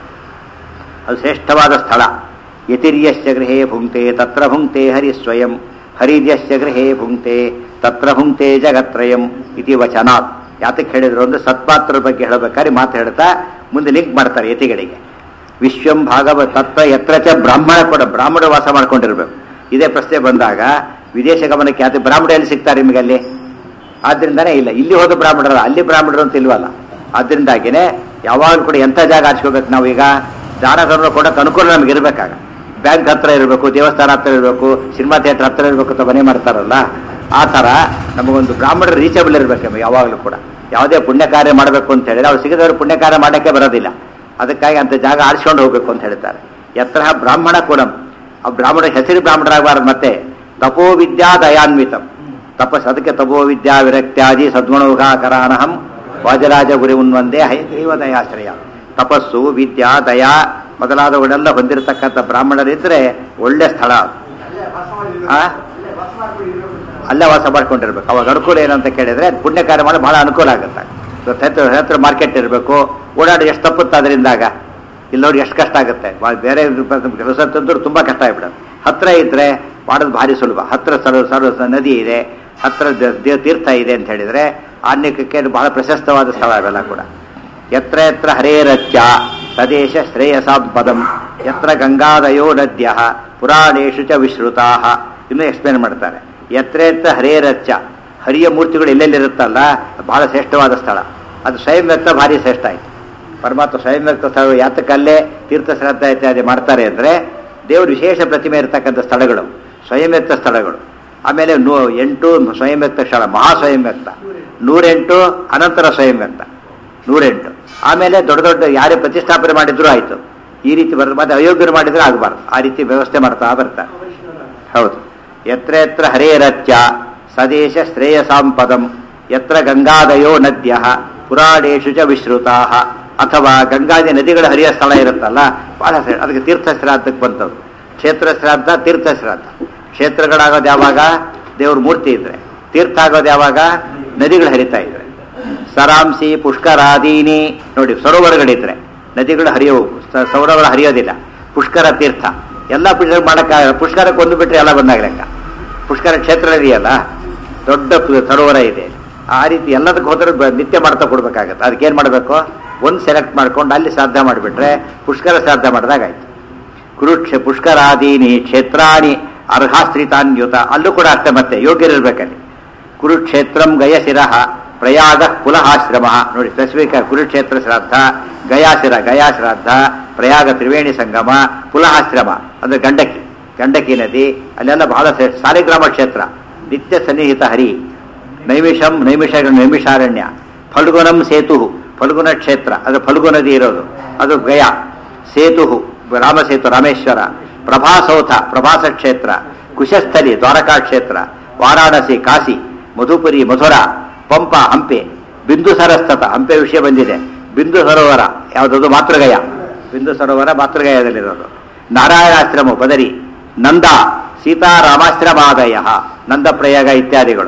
ಅದು ಶ್ರೇಷ್ಠವಾದ ಸ್ಥಳ ಯತಿರ್ಯಶ್ಚ ಗೃಹೇ ಭುಂಕ್ತೆ ತತ್ರ ಭುಂಕ್ತೆ ಹರಿ ಸ್ವಯಂ ಹರಿರ್ಯಶ್ಚ ಗೃಹೇ ಭುಂಕ್ತೆ ತತ್ರ ಭುಂಕ್ತೆ ಜಗತ್ರಯಂ ಇತಿ ವಚನಾತ್ ಯಾತಕ್ಕೆ ಹೇಳಿದ್ರು ಅಂದ್ರೆ ಸತ್ಪಾತ್ರದ ಬಗ್ಗೆ ಹೇಳಬೇಕಾದ್ರೆ ಮಾತು ಹೇಳ್ತಾ ಮುಂದೆ ಲಿಂಕ್ ಮಾಡ್ತಾರೆ ಯತಿಗಳಿಗೆ ವಿಶ್ವಂ ಭಾಗವ ತತ್ವ ಯತ್ರ ಚ ಬ್ರಾಹ್ಮಣ ಕೂಡ ಬ್ರಾಹ್ಮಣರು ವಾಸ ಮಾಡ್ಕೊಂಡಿರ್ಬೇಕು ಇದೇ ಪ್ರಶ್ನೆ ಬಂದಾಗ ವಿದೇಶ ಗಮನಕ್ಕೆ ಯಾತ ಬ್ರಾಹ್ಮಣ ಎಲ್ಲಿ ಸಿಗ್ತಾರೆ ನಿಮಗೆ ಅಲ್ಲಿ ಆದ್ರಿಂದಾನೇ ಇಲ್ಲ ಇಲ್ಲಿ ಹೋದ ಬ್ರಾಹ್ಮಣರ ಅಲ್ಲಿ ಬ್ರಾಹ್ಮಣರು ಅಂತ ಇಲ್ವಲ್ಲ ಆದ್ರಿಂದಾಗಿನೇ ಯಾವಾಗಲೂ ಕೂಡ ಎಂಥ ಜಾಗ ಆರಿಸ್ಕೋಬೇಕು ನಾವು ಈಗ ದಾನ ಧರ್ಮ ಕೊಡೋಕೆ ಅನುಕೂಲ ನಮ್ಗೆ ಇರಬೇಕಾಗ ಬ್ಯಾಂಕ್ ಹತ್ರ ಇರಬೇಕು ದೇವಸ್ಥಾನ ಹತ್ರ ಇರಬೇಕು ಸಿನಿಮಾ ಥಿಯೇಟರ್ ಹತ್ರ ಇರಬೇಕು ಅಂತ ಮನೆ ಮಾಡ್ತಾರಲ್ಲ ಆ ಥರ ನಮಗೊಂದು ಬ್ರಾಹ್ಮಣರು ರೀಚಬಲ್ ಇರಬೇಕು ನಮಗೆ ಯಾವಾಗಲೂ ಕೂಡ ಯಾವುದೇ ಪುಣ್ಯ ಕಾರ್ಯ ಮಾಡಬೇಕು ಅಂತ ಹೇಳಿದ್ರೆ ಅವ್ರು ಸಿಗದವರು ಪುಣ್ಯ ಕಾರ್ಯ ಮಾಡೋಕ್ಕೆ ಬರೋದಿಲ್ಲ ಅದಕ್ಕಾಗಿ ಅಂತ ಜಾಗ ಆರಿಸ್ಕೊಂಡು ಹೋಗ್ಬೇಕು ಅಂತ ಹೇಳ್ತಾರೆ ಯತ್ರ ಬ್ರಾಹ್ಮಣ ಕುಲಂ ಆ ಬ್ರಾಹ್ಮಣ ಹೆಸರು ಬ್ರಾಹ್ಮಣರಾಗಬಾರ್ದು ಮತ್ತೆ ತಪೋ ವಿದ್ಯಾ ದಯಾನ್ವಿತಂ ತಪಸ್ ಅದಕ್ಕೆ ತಪೋ ವಿದ್ಯಾ ವಿರಕ್ತ್ಯಾದಿ ಸದ್ಗುಣೋಘಾಕರಾನಹಂ ವಾಜರಾಜ ಗುರಿ ಉನ್ವಂದೇ ಹೈದೇವ ದಯಾಶ್ರಯ ತಪಸ್ಸು ವಿದ್ಯಾ ದಯಾ ಮೊದಲಾದವುಗಳೆಲ್ಲ ಹೊಂದಿರತಕ್ಕಂಥ ಬ್ರಾಹ್ಮಣರಿದ್ರೆ ಒಳ್ಳೆ ಸ್ಥಳ ಅದು. ಆ? ಅಲ್ಲೇ ವಾಸ ಮಾಡ್ಕೊಂಡಿರ್ಬೇಕು ಅವಾಗ ಅನುಕೂಲ ಏನು ಅಂತ ಕೇಳಿದ್ರೆ ಪುಣ್ಯ ಕಾರ್ಯ ಮಾಡಿ ಬಹಳ ಅನುಕೂಲ ಆಗುತ್ತೆ ಇವತ್ತು ಹತ್ರ ಹತ್ರ ಮಾರ್ಕೆಟ್ ಇರಬೇಕು ಓಡಾಡಿ ಎಷ್ಟು ತಪ್ಪುತ್ತೆ ಅದರಿಂದಾಗ ಇಲ್ಲಿ ನೋಡಿ ಎಷ್ಟು ಕಷ್ಟ ಆಗುತ್ತೆ ಬಾ- ಬೇರೆ ಕೆಲಸ ತಂದ್ರು ತುಂಬ ಕಷ್ಟ ಆಗ್ಬಿಡೋದು ಹತ್ರ ಇದ್ರೆ ಮಾಡೋದು ಭಾರಿ ಸುಲಭ ಹತ್ರ ಸರ ಸರ ನದಿ ಇದೆ ಹತ್ರ ದ- ದೇ- ತೀರ್ಥ ಇದೆ ಅಂತ ಹೇಳಿದ್ರೆ ಆನ್ಯಕಕ್ಕೆ ಬಹಳ ಪ್ರಶಸ್ತವಾದ ಸ್ಥಳ ಅವೆಲ್ಲ ಕೂಡ ಯತ್ರ ಯತ್ರ ಹರೇರತ್ಯ ತದೇಶ ಶ್ರೇಯಸಾಂ ಪದಂ ಯತ್ರ ಗಂಗಾದಯೋ ನದ್ಯ ಪುರಾಣೇಶು ಚ ವಿಶ್ರುತಾ ಇನ್ನೂ ಎಕ್ಸ್ಪ್ಲೇನ್ ಮಾಡ್ತಾರೆ ಯತ್ರ ಯತ್ರ ಹರೇರತ್ಯ ಹರಿಯ ಮೂರ್ತಿಗಳು ಎಲ್ಲೆಲ್ಲಿರುತ್ತಲ್ಲ ಬಹಳ ಶ್ರೇಷ್ಠವಾದ ಸ್ಥಳ ಅದು ಸ್ವಯಂ ವ್ಯಕ್ತ ಭಾರಿ ಶ್ರೇಷ್ಠ ಆಯ್ತು ಪರಮಾತ್ಮ ಸ್ವಯಂ ವ್ಯಕ್ತ ಸ್ಥಳ ಯಾತಕ್ಕಲ್ಲೇ ತೀರ್ಥ ಶ್ರದ್ಧಾ ಇತ್ಯಾದಿ ಮಾಡ್ತಾರೆ ಅಂದರೆ ದೇವರು ವಿಶೇಷ ಪ್ರತಿಮೆ ಇರತಕ್ಕಂಥ ಸ್ಥಳಗಳು ಸ್ವಯಂ ವ್ಯಕ್ತ ಸ್ಥಳಗಳು ಆಮೇಲೆ ನೂ ಎಂಟು ಸ್ವಯಂ ವ್ಯಕ್ತ ಸ್ಥಳ ಮಹಾ ಸ್ವಯಂ ವ್ಯಕ್ತ ನೂರೆಂಟು ಅನಂತರ ಸ್ವಯಂ ವ್ಯಕ್ತ ನೂರೆಂಟು ಆಮೇಲೆ ದೊಡ್ಡ ದೊಡ್ಡ ಯಾರೇ ಪ್ರತಿಷ್ಠಾಪನೆ ಮಾಡಿದ್ರು ಆಯಿತು ಈ ರೀತಿ ಬರ್ ಮತ್ತೆ ಅಯೋಗ್ಯರು ಮಾಡಿದ್ರೆ ಆಗಬಾರ್ದು ಆ ರೀತಿ ವ್ಯವಸ್ಥೆ ಮಾಡ್ತಾ ಬರ್ತಾರೆ ಹೌದು ಯತ್ರ ಯತ್ರ ಹರೇರತ್ಯ ಸದೇಶ ಶ್ರೇಯಸಾಂ ಪದಂ ಯತ್ರ ಗಂಗಾದಯೋ ನದ್ಯ ಪುರಾಣೇಶು ಚ ವಿಶ್ರುತಾ ಅಥವಾ ಗಂಗಾದಿ ನದಿಗಳ ಹರಿಯ ಸ್ಥಳ ಇರುತ್ತಲ್ಲ ಬಹಳ ಶ್ರೇ- ಅದಕ್ಕೆ ತೀರ್ಥ ಶ್ರಾದ್ದಕ್ಕೆ ಬಂತದ್ದು ಕ್ಷೇತ್ರ ಶ್ರಾದ್ದ ತೀರ್ಥ ಶ್ರಾದ್ದ ಕ್ಷೇತ್ರಗಳಾಗೋದು ಯಾವಾಗ ದೇವ್ರ ಮೂರ್ತಿ ಇದ್ರೆ ತೀರ್ಥ ಆಗೋದು ಯಾವಾಗ ನದಿಗಳು ಹರಿತಾ ಇದ್ರೆ ಸರಾಂಸಿ ಪುಷ್ಕರಾದೀನಿ ನೋಡಿ ಸರೋವರಗಳಿದ್ರೆ ನದಿಗಳು ಹರಿಯವು ಸ- ಸರೋವರ ಹರಿಯೋದಿಲ್ಲ ಪುಷ್ಕರ ತೀರ್ಥ ಎಲ್ಲ ಪುಷ್ಕರ ಮಾಡಕ್ಕ ಪುಷ್ಕರಕ್ಕೆ ಒಂದು ಬಿಟ್ಟರೆ ಎಲ್ಲ ಬಂದಾಗ ಲೆಕ್ಕ ಪುಷ್ಕರ ಕ್ಷೇತ್ರ ಇದೆಯಲ್ಲ ದೊಡ್ಡ ಪು- ಸರೋವರ ಇದೆ ಆ ರೀತಿ ಎಲ್ಲದಕ್ಕೆ ಹೋದ್ರೆ ಬ- ನಿತ್ಯ ಮಾಡ್ತಾ ಕೊಡ್ಬೇಕಾಗತ್ತೆ ಅದಕ್ಕೆ ಏನು ಮಾಡಬೇಕು ಒಂದು ಸೆಲೆಕ್ಟ್ ಮಾಡ್ಕೊಂಡು ಅಲ್ಲಿ ಶ್ರಾದ್ದ ಮಾಡಿಬಿಟ್ರೆ ಪುಷ್ಕರ ಶ್ರಾದ್ದ ಮಾಡಿದಾಗ ಆಯ್ತು ಕುರುಕ್ಷ ಪುಷ್ಕರಾದೀನಿ ಕ್ಷೇತ್ರಾಣಿ ಅರ್ಹಾಶ್ರಿತಾನ್ಯುತ ಅಲ್ಲೂ ಕೂಡ ಅಷ್ಟೇ ಮತ್ತೆ ಯೋಗ್ಯರಿರ್ಬೇಕಲ್ಲಿ ಕುರುಕ್ಷೇತ್ರಂ ಗಯಶಿರಃ ಪ್ರಯಾಗ ಕುಲಹಾಶ್ರಮ ನೋಡಿ ಸ್ಪೆಸಿಫಿಕ್ ಕುರುಕ್ಷೇತ್ರ ಶ್ರಾದ್ದ ಗಯಾಶಿರ ಗಯಾ ಶ್ರಾದ್ದ ಪ್ರಯಾಗ ತ್ರಿವೇಣಿ ಸಂಗಮ ಕುಲಹಾಶ್ರಮ ಅಂದ್ರೆ ಗಂಡಕಿ ಗಂಡಕಿ ನದಿ ಅಲ್ಲೆಲ್ಲ ಬಹಳ ಶ್ರೇಷ್ಠ ಸಾಲಿಗ್ರಾಮ ಕ್ಷೇತ್ರ ನಿತ್ಯ ಸನ್ನಿಹಿತ ಹರಿ ನೈಮಿಷಂ ನೈಮಿಷ ನೈಮಿಷಾರಣ್ಯ ಫಲ್ಗುಣಂ ಸೇತು ಫಲ್ಗುಣ ಕ್ಷೇತ್ರ ಅದು ಫಲ್ಗು ನದಿ ಇರೋದು ಅದು ಗಯಾ ಸೇತು ರಾಮಸೇತು ರಾಮೇಶ್ವರ ಪ್ರಭಾಸೌಥ ಪ್ರಭಾಸ ಕ್ಷೇತ್ರ ಕುಶಸ್ಥಲಿ ದ್ವಾರಕಾ ಕ್ಷೇತ್ರ ವಾರಾಣಸಿ ಕಾಶಿ ಮಧುಪುರಿ ಮಥುರಾ ಪಂಪ ಹಂಪೆ ಬಿಂದು ಸರಸ್ತತ ಹಂಪೆ ವಿಷಯ ಬಂದಿದೆ ಬಿಂದು ಸರೋವರ ಯಾವುದದು ಮಾತೃಗಯ ಬಿಂದು ಸರೋವರ ಮಾತೃಗಯದಲ್ಲಿರೋದು ನಾರಾಯಣಾಶ್ರಮ ಬದರಿ ನಂದ ಸೀತಾರಾಮಾಶ್ರಮಾದಯ ನಂದ ಪ್ರಯಾಗ ಇತ್ಯಾದಿಗಳು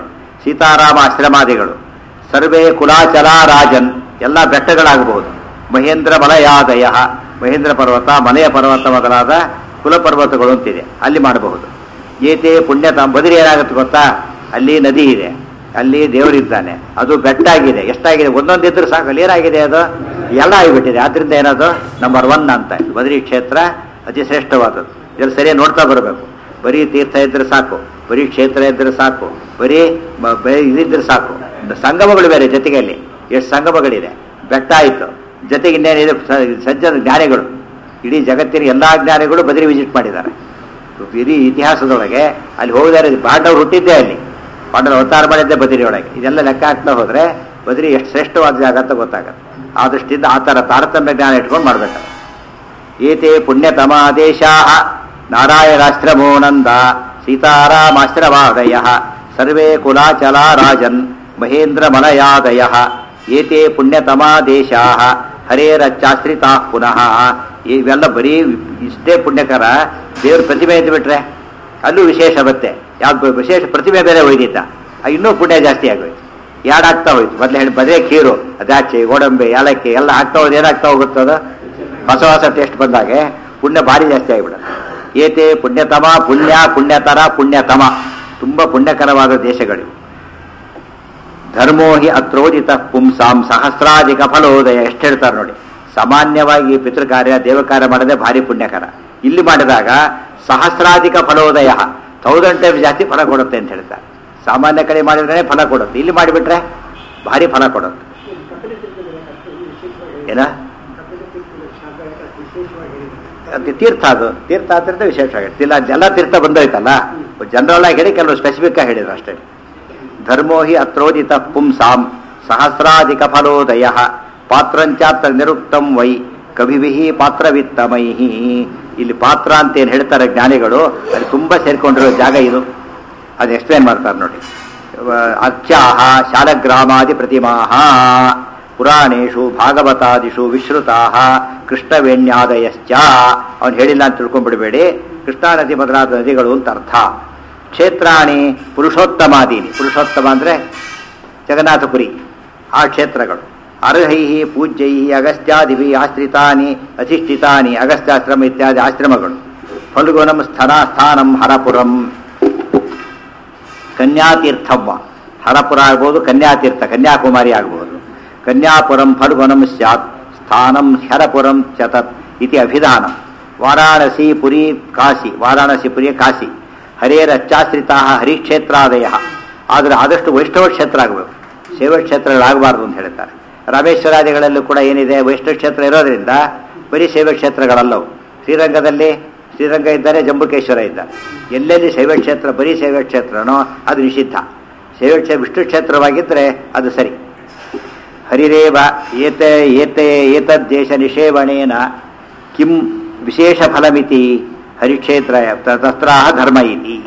ಸೀತಾರಾಮ ಆಶ್ರಮಾದಿಗಳು ಸರ್ವೇ ಕುಲಾಚಲ ರಾಜನ್ ಎಲ್ಲ ಬೆಟ್ಟಗಳಾಗಬಹುದು ಮಹೇಂದ್ರ ಮಲಯಾದಯ ಮಹೇಂದ್ರ ಪರ್ವತ ಮಲಯ ಪರ್ವತ ಮೊದಲಾದ ಕುಲ ಪರ್ವತಗಳು ಅಂತಿದೆ ಅಲ್ಲಿ ಮಾಡಬಹುದು ಏತೆ ಪುಣ್ಯತ ಬದರಿ ಏನಾಗುತ್ತೆ ಗೊತ್ತಾ ಅಲ್ಲಿ ನದಿ ಇದೆ ಅಲ್ಲಿ ದೇವರಿದ್ದಾನೆ ಅದು ಬೆಟ್ಟ ಆಗಿದೆ ಎಷ್ಟಾಗಿದೆ ಒಂದೊಂದು ಇದ್ರೆ ಸಾಕು ಅಲ್ಲಿ ಏನಾಗಿದೆ ಅದು ಎಲ್ಲ ಆಗಿಬಿಟ್ಟಿದೆ ಆದ್ರಿಂದ ಏನದು ನಂಬರ್ ಒನ್ ಅಂತ ಬದರಿ ಕ್ಷೇತ್ರ ಅತಿ ಶ್ರೇಷ್ಠವಾದದ್ದು ಇದನ್ನು ಸರಿಯಾಗಿ ನೋಡ್ತಾ ಬರಬೇಕು ಬರೀ ತೀರ್ಥ ಇದ್ರೆ ಸಾಕು ಬರೀ ಕ್ಷೇತ್ರ ಇದ್ರೆ ಸಾಕು ಬರೀ ಮ- ಬರೀ ಇದಿದ್ರೆ ಸಾಕು ಸಂಗಮಗಳು ಬೇರೆ ಜೊತೆಗೆ ಅಲ್ಲಿ ಎಷ್ಟು ಸಂಗಮಗಳಿದೆ ಬೆಟ್ಟ ಆಯಿತು ಜೊತೆಗೆ ಇನ್ನೇನಿದೆ ಸ- ಸಜ್ಜನ ಜ್ಞಾನಿಗಳು ಇಡೀ ಜಗತ್ತಿನ ಎಲ್ಲಾ ಜ್ಞಾನಿಗಳು ಬದರಿ ವಿಸಿಟ್ ಮಾಡಿದ್ದಾರೆ ಇಡೀ ಇತಿಹಾಸದೊಳಗೆ ಅಲ್ಲಿ ಹೋಗಿದ್ದಾರೆ ಪಾಂಡವರು ಹುಟ್ಟಿದ್ದೇ ಅಲ್ಲಿ ಪಾಂಡವರು ಅವತಾರ ಮಾಡಿದ್ದೆ ಬದರಿ ಒಳಗೆ ಇದೆಲ್ಲ ಲೆಕ್ಕ ಹಾಕ್ತಾ ಹೋದ್ರೆ ಬದರಿ ಎಷ್ಟು ಶ್ರೇಷ್ಠವಾದ ಜಾಗ ಅಂತ ಗೊತ್ತಾಗತ್ತೆ ಆ ದೃಷ್ಟಿಯಿಂದ ಆ ಥರ ತಾರತಮ್ಯ ಜ್ಞಾನ ಇಟ್ಕೊಂಡು ಮಾಡ್ಬೇಕು ಏತೆ ಪುಣ್ಯತಮಾದೇಶಾ ನಾರಾಯಣಾಶ್ರಮೋ ನಂದ ಸೀತಾರಾಮಾಶ್ರಮಾದಯ ಸರ್ವೇ ಕುಲಾಚಲ ರಾಜನ್ ಮಹೇಂದ್ರ ಮಲಯಾದಯ ಏತೆ ಪುಣ್ಯತಮಾದೇಶಾ ಹರೇರಚ್ಚಾಶ್ರಿತಾ ಪುನಃ ಇವೆಲ್ಲ ಬರೀ ಇಷ್ಟೇ ಪುಣ್ಯಕರ ದೇವ್ರ ಪ್ರತಿಮೆ ಅಂತ ಬಿಟ್ರೆ ಅಲ್ಲೂ ವಿಶೇಷ ಬತ್ತೆ ಯಾವ್ದು ವಿಶೇಷ ಪ್ರತಿಮೆ ಬೇರೆ ಒಯ್ದಿದ್ದ ಆ ಇನ್ನೂ ಪುಣ್ಯ ಜಾಸ್ತಿ ಆಗೋಯ್ತು ಎರಡು ಆಗ್ತಾ ಹೋಯ್ತು ಮೊದಲು ಹೇಳಿ ಬದೇ ಖೀರು ಅದಾಚೆ ಗೋಡಂಬಿ ಏಲಕ್ಕಿ ಎಲ್ಲ ಆಗ್ತಾ ಹೋದ್ ಏನಾಗ್ತಾ ಹೋಗುತ್ತೆ ಅದು ಹೊಸ ಹೊಸ ಟೇಸ್ಟ್ ಬಂದಾಗೆ ಪುಣ್ಯ ಭಾರಿ ಜಾಸ್ತಿ ಆಗಿಬಿಡುತ್ತೆ ಏತೆ ಪುಣ್ಯತಮ ಪುಣ್ಯ ಪುಣ್ಯತರ ಪುಣ್ಯತಮ ತುಂಬ ಪುಣ್ಯಕರವಾದ ದೇಶಗಳಿವು ಧರ್ಮೋ ಹಿ ಅತ್ರೋದಿತ ಪುಂಸಾಂ ಸಹಸ್ರಾಧಿಕ ಫಲೋದಯ ಎಷ್ಟು ಹೇಳ್ತಾರೆ ನೋಡಿ ಸಾಮಾನ್ಯವಾಗಿ ಪಿತೃ ಕಾರ್ಯ ದೇವ ಕಾರ್ಯ ಮಾಡದೆ ಭಾರಿ ಪುಣ್ಯಕರ ಇಲ್ಲಿ ಮಾಡಿದಾಗ ಸಹಸ್ರಾಧಿಕ ಫಲೋದಯ ಥೌಸಂಡ್ ಟೈಮ್ ಜಾಸ್ತಿ ಫಲ ಕೊಡುತ್ತೆ ಅಂತ ಹೇಳ್ತಾರೆ ಸಾಮಾನ್ಯ ಕಡೆ ಮಾಡಿದ್ರೆ ಫಲ ಕೊಡುತ್ತೆ ಇಲ್ಲಿ ಮಾಡಿಬಿಟ್ರೆ ಭಾರಿ ಫಲ ಕೊಡುತ್ತೆ ಏನ ಅದು ತೀರ್ಥ ಅದು ತೀರ್ಥ ಆದ್ದರಿಂದ ವಿಶೇಷವಾಗಿದೆ ಇಲ್ಲ ಎಲ್ಲ ತೀರ್ಥ ಬಂದೋಯ್ತಲ್ಲ ಜನರಲ್ ಆಗಿ ಹೇಳಿ ಕೆಲವು ಸ್ಪೆಸಿಫಿಕ್ ಆಗಿ ಹೇಳಿದ್ರು ಅಷ್ಟೇ ಧರ್ಮೋ ಹಿ ಅತ್ರೋದಿತ ಪುಂಸಾಂ ಸಹಸ್ರಾಧಿಕ ಫಲೋದಯ ಪಾತ್ರಂಚಾತ್ರ ನಿರುಕ್ತಂ ವೈ ಕವಿವಿಹಿ ಪಾತ್ರವಿತ್ತಮೈ ಇಲ್ಲಿ ಪಾತ್ರ ಅಂತ ಏನು ಹೇಳ್ತಾರೆ ಜ್ಞಾನಿಗಳು ಅಲ್ಲಿ ತುಂಬ ಸೇರ್ಕೊಂಡಿರೋ ಜಾಗ ಇದು ಅದು ಎಕ್ಸ್ಪ್ಲೇನ್ ಮಾಡ್ತಾರೆ ನೋಡಿ ಅರ್ಚಾಹ ಶಾಲಗ್ರಾಮಾದಿ ಪ್ರತಿಮಾಹ ಪುರಾಣೇಶು ಭಾಗವತಾದಿಷು ವಿಶ್ರುತಾ ಕೃಷ್ಣವೇಣ್ಯಾದಯಶ್ಚ ಅವನು ಹೇಳಿಲ್ಲ ಅಂತ ತಿಳ್ಕೊಂಡ್ಬಿಡಬೇಡಿ ಕೃಷ್ಣಾ ನದಿ ಮೊದಲಾದ ನದಿಗಳು ಅಂತ ಅರ್ಥ ಕ್ಷೇತ್ರಾಣಿ ಪುರುಷೋತ್ತಮಾದೀನಿ ಪುರುಷೋತ್ತಮ ಅಂದರೆ ಜಗನ್ನಾಥಪುರಿ ಆ ಕ್ಷೇತ್ರಗಳು ಅರ್ಹೈ ಪೂಜ್ಯೈ ಅಗಸ್ತ್ಯಾದಿಭಿ ಆಶ್ರಿತಾನಿ ಅಧಿಷ್ಠಿತಾನಿ ಅಗಸ್ತ್ಯಾಶ್ರಮ ಇತ್ಯಾದಿ ಆಶ್ರಮಗಳು ಫಲ್ಗುಣಂ ಸ್ಥಾನ ಸ್ಥಾನಂ ಹರಪುರಂ ಕನ್ಯಾತೀರ್ಥವ್ವ ಹರಪುರ ಆಗ್ಬೋದು ಕನ್ಯಾತೀರ್ಥ ಕನ್ಯಾಕುಮಾರಿ ಆಗ್ಬೋದು ಕನ್ಯಾಪುರಂ ಫಲ್ಗುಣಂ ಸ್ಯಾತ್ ಸ್ಥಾನಂ ಹರಪುರಂ ಚ ತತ್ ಇತಿ ಅಭಿಧಾನಂ ವಾರಾಣಸಿ ಪುರಿ ಕಾಶಿ ವಾರಾಣಸಿ ಪುರಿ ಕಾಶಿ ಹರೇರಚ್ಚಾಶ್ರಿತಾ ಹರಿಕ್ಷೇತ್ರಾದಯ ಆದರೆ ಆದಷ್ಟು ವೈಷ್ಣವ ಕ್ಷೇತ್ರ ಆಗಬೇಕು ಶೈವ ಕ್ಷೇತ್ರಗಳಾಗಬಾರ್ದು ಅಂತ ಹೇಳ್ತಾರೆ ರಾಮೇಶ್ವರಾದಿಗಳಲ್ಲೂ ಕೂಡ ಏನಿದೆ ವೈಷ್ಣವ ಕ್ಷೇತ್ರ ಇರೋದ್ರಿಂದ ಬರೀ ಶೈವ ಕ್ಷೇತ್ರಗಳಲ್ಲವು ಶ್ರೀರಂಗದಲ್ಲಿ ಶ್ರೀರಂಗ ಇದ್ದಾರೆ ಜಂಬುಕೇಶ್ವರ ಇದ್ದಾರೆ ಎಲ್ಲೆಲ್ಲಿ ಶೈವ ಕ್ಷೇತ್ರ ಬರೀ ಶೈವ ಕ್ಷೇತ್ರನೋ ಅದು ನಿಷಿದ್ಧ ಶೈವ ಕ್ಷೇತ್ರ ವಿಷ್ಣು ಕ್ಷೇತ್ರವಾಗಿದ್ದರೆ ಅದು ಸರಿ ಹರಿರೇವ ಏತೆ ಏತೆ ಏತದ್ದೇಶ ನಿಷೇವಣೇನ ಕಿಂ ವಿಶೇಷ ಫಲಮಿತಿ ಹರಿಕ್ಷೇತ್ರ ತತ್ರಾಹ ಧರ್ಮ ಇತಿ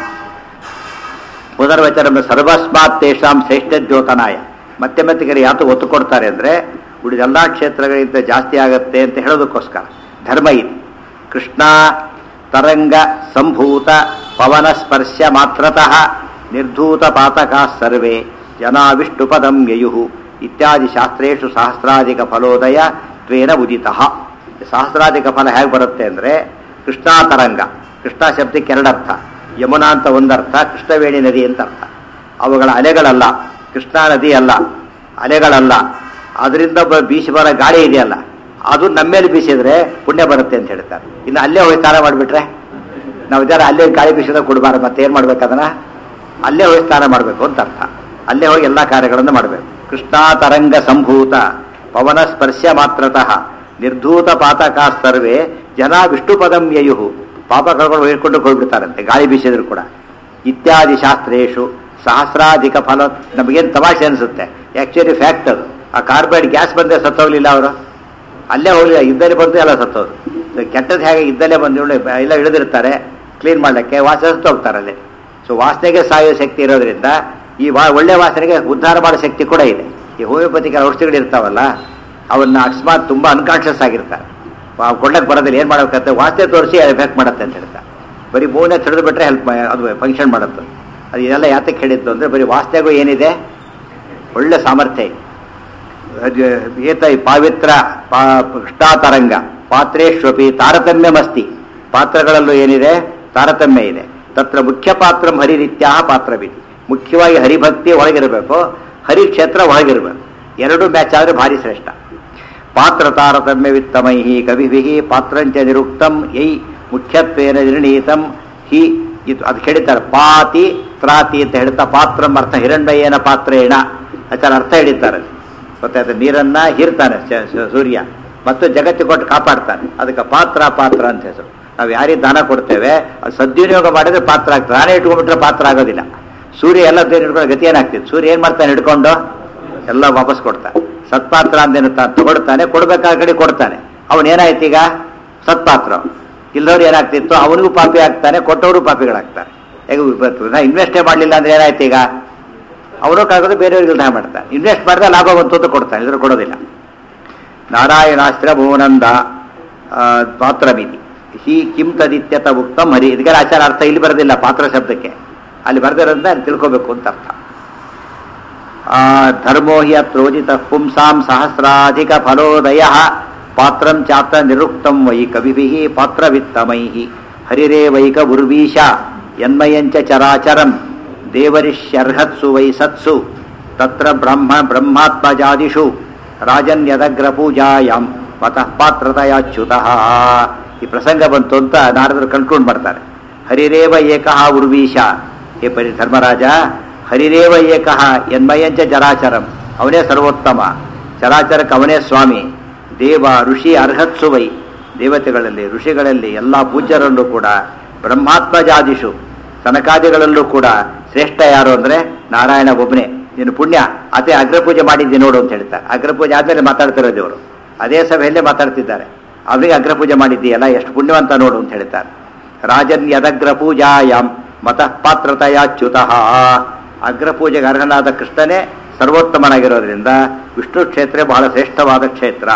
ಪುನರ್ವಚನ ಸರ್ವಸ್ಮಾತ್ ತೇಷಾಂ ಶ್ರೇಷ್ಠದ್ಯೋತನಾಯ ಮತ್ತೆ ಮತ್ತೆ ಕರೆ ಯಾತು ಒತ್ತು ಕೊಡ್ತಾರೆ ಅಂದರೆ ಉಳಿದ ಎಲ್ಲ ಕ್ಷೇತ್ರಗಳಿಂದ ಜಾಸ್ತಿ ಆಗುತ್ತೆ ಅಂತ ಹೇಳೋದಕ್ಕೋಸ್ಕರ ಧರ್ಮ ಇದು ಕೃಷ್ಣ ತರಂಗ ಸಂಭೂತ ಪವನ ಸ್ಪರ್ಶ ಮಾತ್ರತಃ ನಿರ್ಧೂತ ಪಾತಕಾ ಸರ್ವೇ ಜನ ವಿಷ್ಣು ಪದಂ ಯಯು ಇತ್ಯಾದಿ ಶಾಸ್ತ್ರೇಷು ಸಹಸ್ರಾಧಿಕ ಫಲೋದಯ ತ್ವೇನ ಉದಿತಃ ಸಹಸ್ರಾಧಿಕ ಫಲ ಹೇಗೆ ಬರುತ್ತೆ ಅಂದರೆ ಕೃಷ್ಣಾ ತರಂಗ ಕೃಷ್ಣ ಶಬ್ದಕ್ಕೆ ಎರಡರ್ಥ ಯಮುನಾ ಅಂತ ಒಂದರ್ಥ ಕೃಷ್ಣವೇಣಿ ನದಿ ಅಂತ ಅರ್ಥ ಅವುಗಳ ಅಲೆಗಳಲ್ಲ ಕೃಷ್ಣಾ ನದಿ ಅಲ್ಲ ಅಲೆಗಳಲ್ಲ ಅದರಿಂದ ಬ- ಬೀಸಿ ಬರೋ ಗಾಳಿ ಇದೆಯಲ್ಲ ಅದು ನಮ್ಮ ಮೇಲೆ ಬೀಸಿದ್ರೆ ಪುಣ್ಯ ಬರುತ್ತೆ ಅಂತ ಹೇಳ್ತಾರೆ ಇನ್ನು ಅಲ್ಲೇ ಹೋಗಿ ಸ್ನಾನ ಮಾಡಿಬಿಟ್ರೆ ನಾವು ಇದ್ದಾರೆ ಅಲ್ಲೇ ಗಾಳಿ ಬೀಸಿದಾಗ ಕೊಡಬಾರ್ದು ಮತ್ತೆ ಏನು ಮಾಡ್ಬೇಕು ಅದನ್ನ ಅಲ್ಲೇ ಹೋಗಿ ಸ್ನಾನ ಮಾಡಬೇಕು ಅಂತ ಅರ್ಥ ಅಲ್ಲೇ ಹೋಗಿ ಎಲ್ಲ ಕಾರ್ಯಗಳನ್ನು ಮಾಡಬೇಕು ಕೃಷ್ಣಾ ತರಂಗ ಸಂಭೂತ ಪವನ ಸ್ಪರ್ಶ ಮಾತ್ರತಃ ನಿರ್ಧೂತ ಪಾತಕಾ ಸರ್ವೇ ಜನ ವಿಷ್ಣು ಪದಂ ಯಯು ಪಾಪ ಕಳ್ಕೊಂಡು ಹೇಳ್ಕೊಂಡು ಹೋಗ್ಬಿಡ್ತಾರಂತೆ ಗಾಳಿ ಬೀಸಿದ್ರು ಕೂಡ ಇತ್ಯಾದಿ ಶಾಸ್ತ್ರೇಶು ಸಹಸ್ರಾಧಿಕ ಫಲ ನಮಗೇನು ತಮಾಷೆ ಅನಿಸುತ್ತೆ ಆ್ಯಕ್ಚುಲಿ ಫ್ಯಾಕ್ಟ್ ಅದು ಆ ಕಾರ್ಬೈಡ್ ಗ್ಯಾಸ್ ಬಂದರೆ ಸತ್ತೋಗ್ಲಿಲ್ಲ ಅವರು ಅಲ್ಲೇ ಹೋಗಲಿಲ್ಲ ಇದ್ದಲ್ಲೇ ಬಂದು ಎಲ್ಲ ಸತ್ತೋದು ಸೊ ಕೆಟ್ಟದ್ದು ಹೇಗೆ ಇದ್ದಲ್ಲೇ ಬಂದು ಇವ್ಳು ಎಲ್ಲ ಇಳಿದಿರ್ತಾರೆ ಕ್ಲೀನ್ ಮಾಡಲಿಕ್ಕೆ ವಾಸನೆ ಸತ್ತೋಗ್ತಾರೆ ಅಲ್ಲಿ ಸೊ ವಾಸನೆಗೆ ಸಾಯೋ ಶಕ್ತಿ ಇರೋದ್ರಿಂದ ಈ ವಾ ಒಳ್ಳೆ ವಾಸನೆಗೆ ಉದ್ಧಾರ ಮಾಡೋ ಶಕ್ತಿ ಕೂಡ ಇದೆ ಈ ಹೋಮಿಯೋಪತಿಕ ಔಷಧಿಗಳು ಇರ್ತಾವಲ್ಲ ಅವನ್ನ ಅಕಸ್ಮಾತ್ ತುಂಬ ಅನ್ಕಾನ್ಷಿಯಸ್ ಆಗಿರ್ತಾರೆ ಕೊಳ್ಳಕ್ಕೆ ಬರೋದಿಲ್ಲ ಏನು ಮಾಡ್ಬೇಕಂತ ವಾಸನೆ ತೋರಿಸಿ ಎಫೆಕ್ಟ್ ಮಾಡುತ್ತೆ ಅಂತ ಹೇಳ್ತಾರೆ ಬರೀ ಮೂನೇ ತಿಳಿದು ಬಿಟ್ರೆ ಹೆಲ್ಪ್ ಅದು ಫಂಕ್ಷನ್ ಮಾಡುತ್ತೆ ಅದು ಇದೆಲ್ಲ ಯಾತಕ್ಕೆ ಹೇಳಿದ್ದು ಅಂದರೆ ಬರೀ ವಾಸ್ತೆಗೂ ಏನಿದೆ ಒಳ್ಳೆ ಸಾಮರ್ಥ್ಯ ಇದೆ ಅದು ಏತ ಪಾವಿತ್ರ ಪಾ ಕೃಷ್ಣಾತರಂಗ ಪಾತ್ರೇಶ್ವಪಿ ತಾರತಮ್ಯಮಸ್ತಿ ಪಾತ್ರಗಳಲ್ಲೂ ಏನಿದೆ ತಾರತಮ್ಯ ಇದೆ ತತ್ರ ಮುಖ್ಯ ಪಾತ್ರ ಹರಿರೀತ್ಯಾ ಪಾತ್ರವಿದೆ ಮುಖ್ಯವಾಗಿ ಹರಿಭಕ್ತಿ ಒಳಗಿರಬೇಕು ಹರಿಕ್ಷೇತ್ರ ಒಳಗಿರಬೇಕು ಎರಡು ಮ್ಯಾಚ್ ಆದರೆ ಭಾರಿ ಶ್ರೇಷ್ಠ ಪಾತ್ರ ತಾರತಮ್ಯವಿತ್ತಮೈ ಕವಿಭಿ ಪಾತ್ರಂಚ ನಿರುಕ್ತಂ ಯೈ ಮುಖ್ಯತ್ವೇನ ನಿರ್ಣೀತಂ ಹಿ ಇದು ಅದು ಹೇಳಿದ್ದಾರೆ ಪಾತಿ ತ್ರಾತಿ ಅಂತ ಹೇಳ್ತಾ ಪಾತ್ರಂ ಅರ್ಥ ಹಿರಣ್ಮಯ್ಯನ ಪಾತ್ರೇಣ ಆಚಾರ ಅರ್ಥ ಹೇಳಿದ್ದಾರೆ ಗೊತ್ತಾಯ್ತು ನೀರನ್ನ ಹೀರ್ತಾನೆ ಸ- ಸ- ಸೂರ್ಯ ಮತ್ತು ಜಗತ್ತಿ ಕೊಟ್ಟು ಕಾಪಾಡ್ತಾನೆ ಅದಕ್ಕೆ ಪಾತ್ರ ಪಾತ್ರ ಅಂತ ಹೆಸರು ನಾವು ಯಾರಿಗೆ ದಾನ ಕೊಡ್ತೇವೆ ಅದು ಸದ್ವಿನಿಯೋಗ ಮಾಡಿದ್ರೆ ಪಾತ್ರ ಆಗ್ತದೆ ನಾನೇ ಇಟ್ಕೊಂಡ್ಬಿಟ್ರೆ ಪಾತ್ರ ಆಗೋದಿಲ್ಲ ಸೂರ್ಯ ಎಲ್ಲ ದೇವ್ರು ಹಿಡ್ಕೊಂಡು ಗತಿ ಏನಾಗ್ತಿತ್ತು ಸೂರ್ಯ ಏನ್ ಮಾಡ್ತಾನೆ ಹಿಡ್ಕೊಂಡು ಎಲ್ಲ ವಾಪಸ್ ಕೊಡ್ತಾನೆ ಸತ್ಪಾತ್ರ ಅಂದೇನು ತಾ- ತಗೊಳ್ತಾನೆ ಕೊಡ್ಬೇಕಾದ ಕಡೆ ಕೊಡ್ತಾನೆ ಅವನು ಏನಾಯ್ತು ಈಗ ಸತ್ಪಾತ್ರ ಇಲ್ಲದವ್ರು ಏನಾಗ್ತಿತ್ತು ಅವನಿಗೂ ಪಾಪಿ ಆಗ್ತಾನೆ ಕೊಟ್ಟವರು ಪಾಪಿಗಳಾಗ್ತಾರೆ ಈಗ ಇನ್ವೆಸ್ಟೇ ಮಾಡಲಿಲ್ಲ ಅಂದ್ರೆ ಏನಾಯ್ತು ಈಗ ಅವನು ಕಾಗೋದು ಬೇರೆಯವ್ರಿಗೆ ದಾನ ಮಾಡ್ತಾನೆ ಇನ್ವೆಸ್ಟ್ ಮಾಡಿದ್ರೆ ಲಾಭ ಬಂತು ಅಂತ ಕೊಡ್ತಾನೆ ಇದ್ರ ಕೊಡೋದಿಲ್ಲ ನಾರಾಯಣಾಸ್ತ್ರ ಭುವನಂದ ಪಾತ್ರಮಿತಿ ಹಿ ಕಿಂ ತದಿತ್ಯತ ಉಕ್ತಂ ಹರಿ ಇದಕ್ಕೆ ಆಚಾರ ಅರ್ಥ ಇಲ್ಲಿ ಬರೋದಿಲ್ಲ ಪಾತ್ರ ಶಬ್ದಕ್ಕೆ ಅಲ್ಲಿ ಬರ್ದಿರೋದ್ರಿಂದ ಅಲ್ಲಿ ತಿಳ್ಕೋಬೇಕು ಅಂತ ಅರ್ಥ ಆ, ಧರ್ಮೋ ಹಿ ಅತ್ರೋಜಿತ ಪುಂಸಾಂ ಸಹಸ್ರಾಧಿಕ ಫಲೋದಯ ಪಾತ್ರಂ ಚಾತ್ರ ನಿರುಕ್ತಂ ವೈ ಕವಿಭಿ ಪಾತ್ರವಿತ್ತಮೈ ಹರಿರೇವೈಕ ಉರ್ವೀಶ ಯನ್ಮಯಂಚ ಚರಾಚರಂ ದೇವರಿಷ್ಯರ್ಹತ್ಸು ವೈ ಸತ್ಸು ತತ್ರ ಬ್ರಹ್ಮ ಬ್ರಹ್ಮಾತ್ಮಜಾದಿಷು ರಾಜನ್ಯದಗ್ರ ಪೂಜಾಯಾಂ ಮತಃ ಪಾತ್ರತಯಾಚ್ಯುತಃ ಈ ಪ್ರಸಂಗ ಬಂತು ಅಂತ ನಾರದರು ಕನ್ಕ್ಲೂಡ್ ಮಾಡ್ತಾರೆ ಹರಿರೇವ ಏಕಃ ಉರ್ವೀಶ ಹೇ ಪರಿ ಧರ್ಮರಾಜ ಹರಿರೇವ ಏಕಃ ಯನ್ಮಯಂಚ ಚರಾಚರಂ ಅವನೇ ಸರ್ವೋತ್ತಮ ಚರಾಚರಕ್ಕೆ ಅವನೇ ಸ್ವಾಮಿ ದೇವ ಋಷಿ ಅರ್ಹತ್ಸು ವೈ ದೇವತೆಗಳಲ್ಲಿ ಋಷಿಗಳಲ್ಲಿ ಎಲ್ಲ ಪೂಜ್ಯರಲ್ಲೂ ಕೂಡ ಬ್ರಹ್ಮಾತ್ಮಜಾದಿಷು ಸನಕಾದಿಗಳಲ್ಲೂ ಕೂಡ ಶ್ರೇಷ್ಠ ಯಾರು ಅಂದ್ರೆ ನಾರಾಯಣ ಒಬ್ಬನೇ ನೀನು ಪುಣ್ಯ ಅದೇ ಅಗ್ರಪೂಜೆ ಮಾಡಿದ್ದೆ ನೋಡು ಅಂತ ಹೇಳ್ತಾರೆ ಅಗ್ರಪೂಜೆ ಆದ್ಮೇಲೆ ಮಾತಾಡ್ತಿರೋದು ಇವರು ಅದೇ ಸಭೆಯಲ್ಲೇ ಮಾತಾಡ್ತಿದ್ದಾರೆ ಅವರಿಗೆ ಅಗ್ರಪೂಜೆ ಮಾಡಿದ್ದೀಯಲ್ಲ ಎಷ್ಟು ಪುಣ್ಯವಂತ ನೋಡು ಅಂತ ಹೇಳ್ತಾರೆ ರಾಜನ್ ಯದಗ್ರ ಪೂಜಾಯಾಂ ಮತಃ ಪಾತ್ರತಯಾಚ್ಯುತಃ ಅಗ್ರಪೂಜೆಗೆ ಅರ್ಹನಾದ ಕೃಷ್ಣನೇ ಸರ್ವೋತ್ತಮನಾಗಿರೋದ್ರಿಂದ ವಿಷ್ಣು ಕ್ಷೇತ್ರ ಬಹಳ ಶ್ರೇಷ್ಠವಾದ ಕ್ಷೇತ್ರ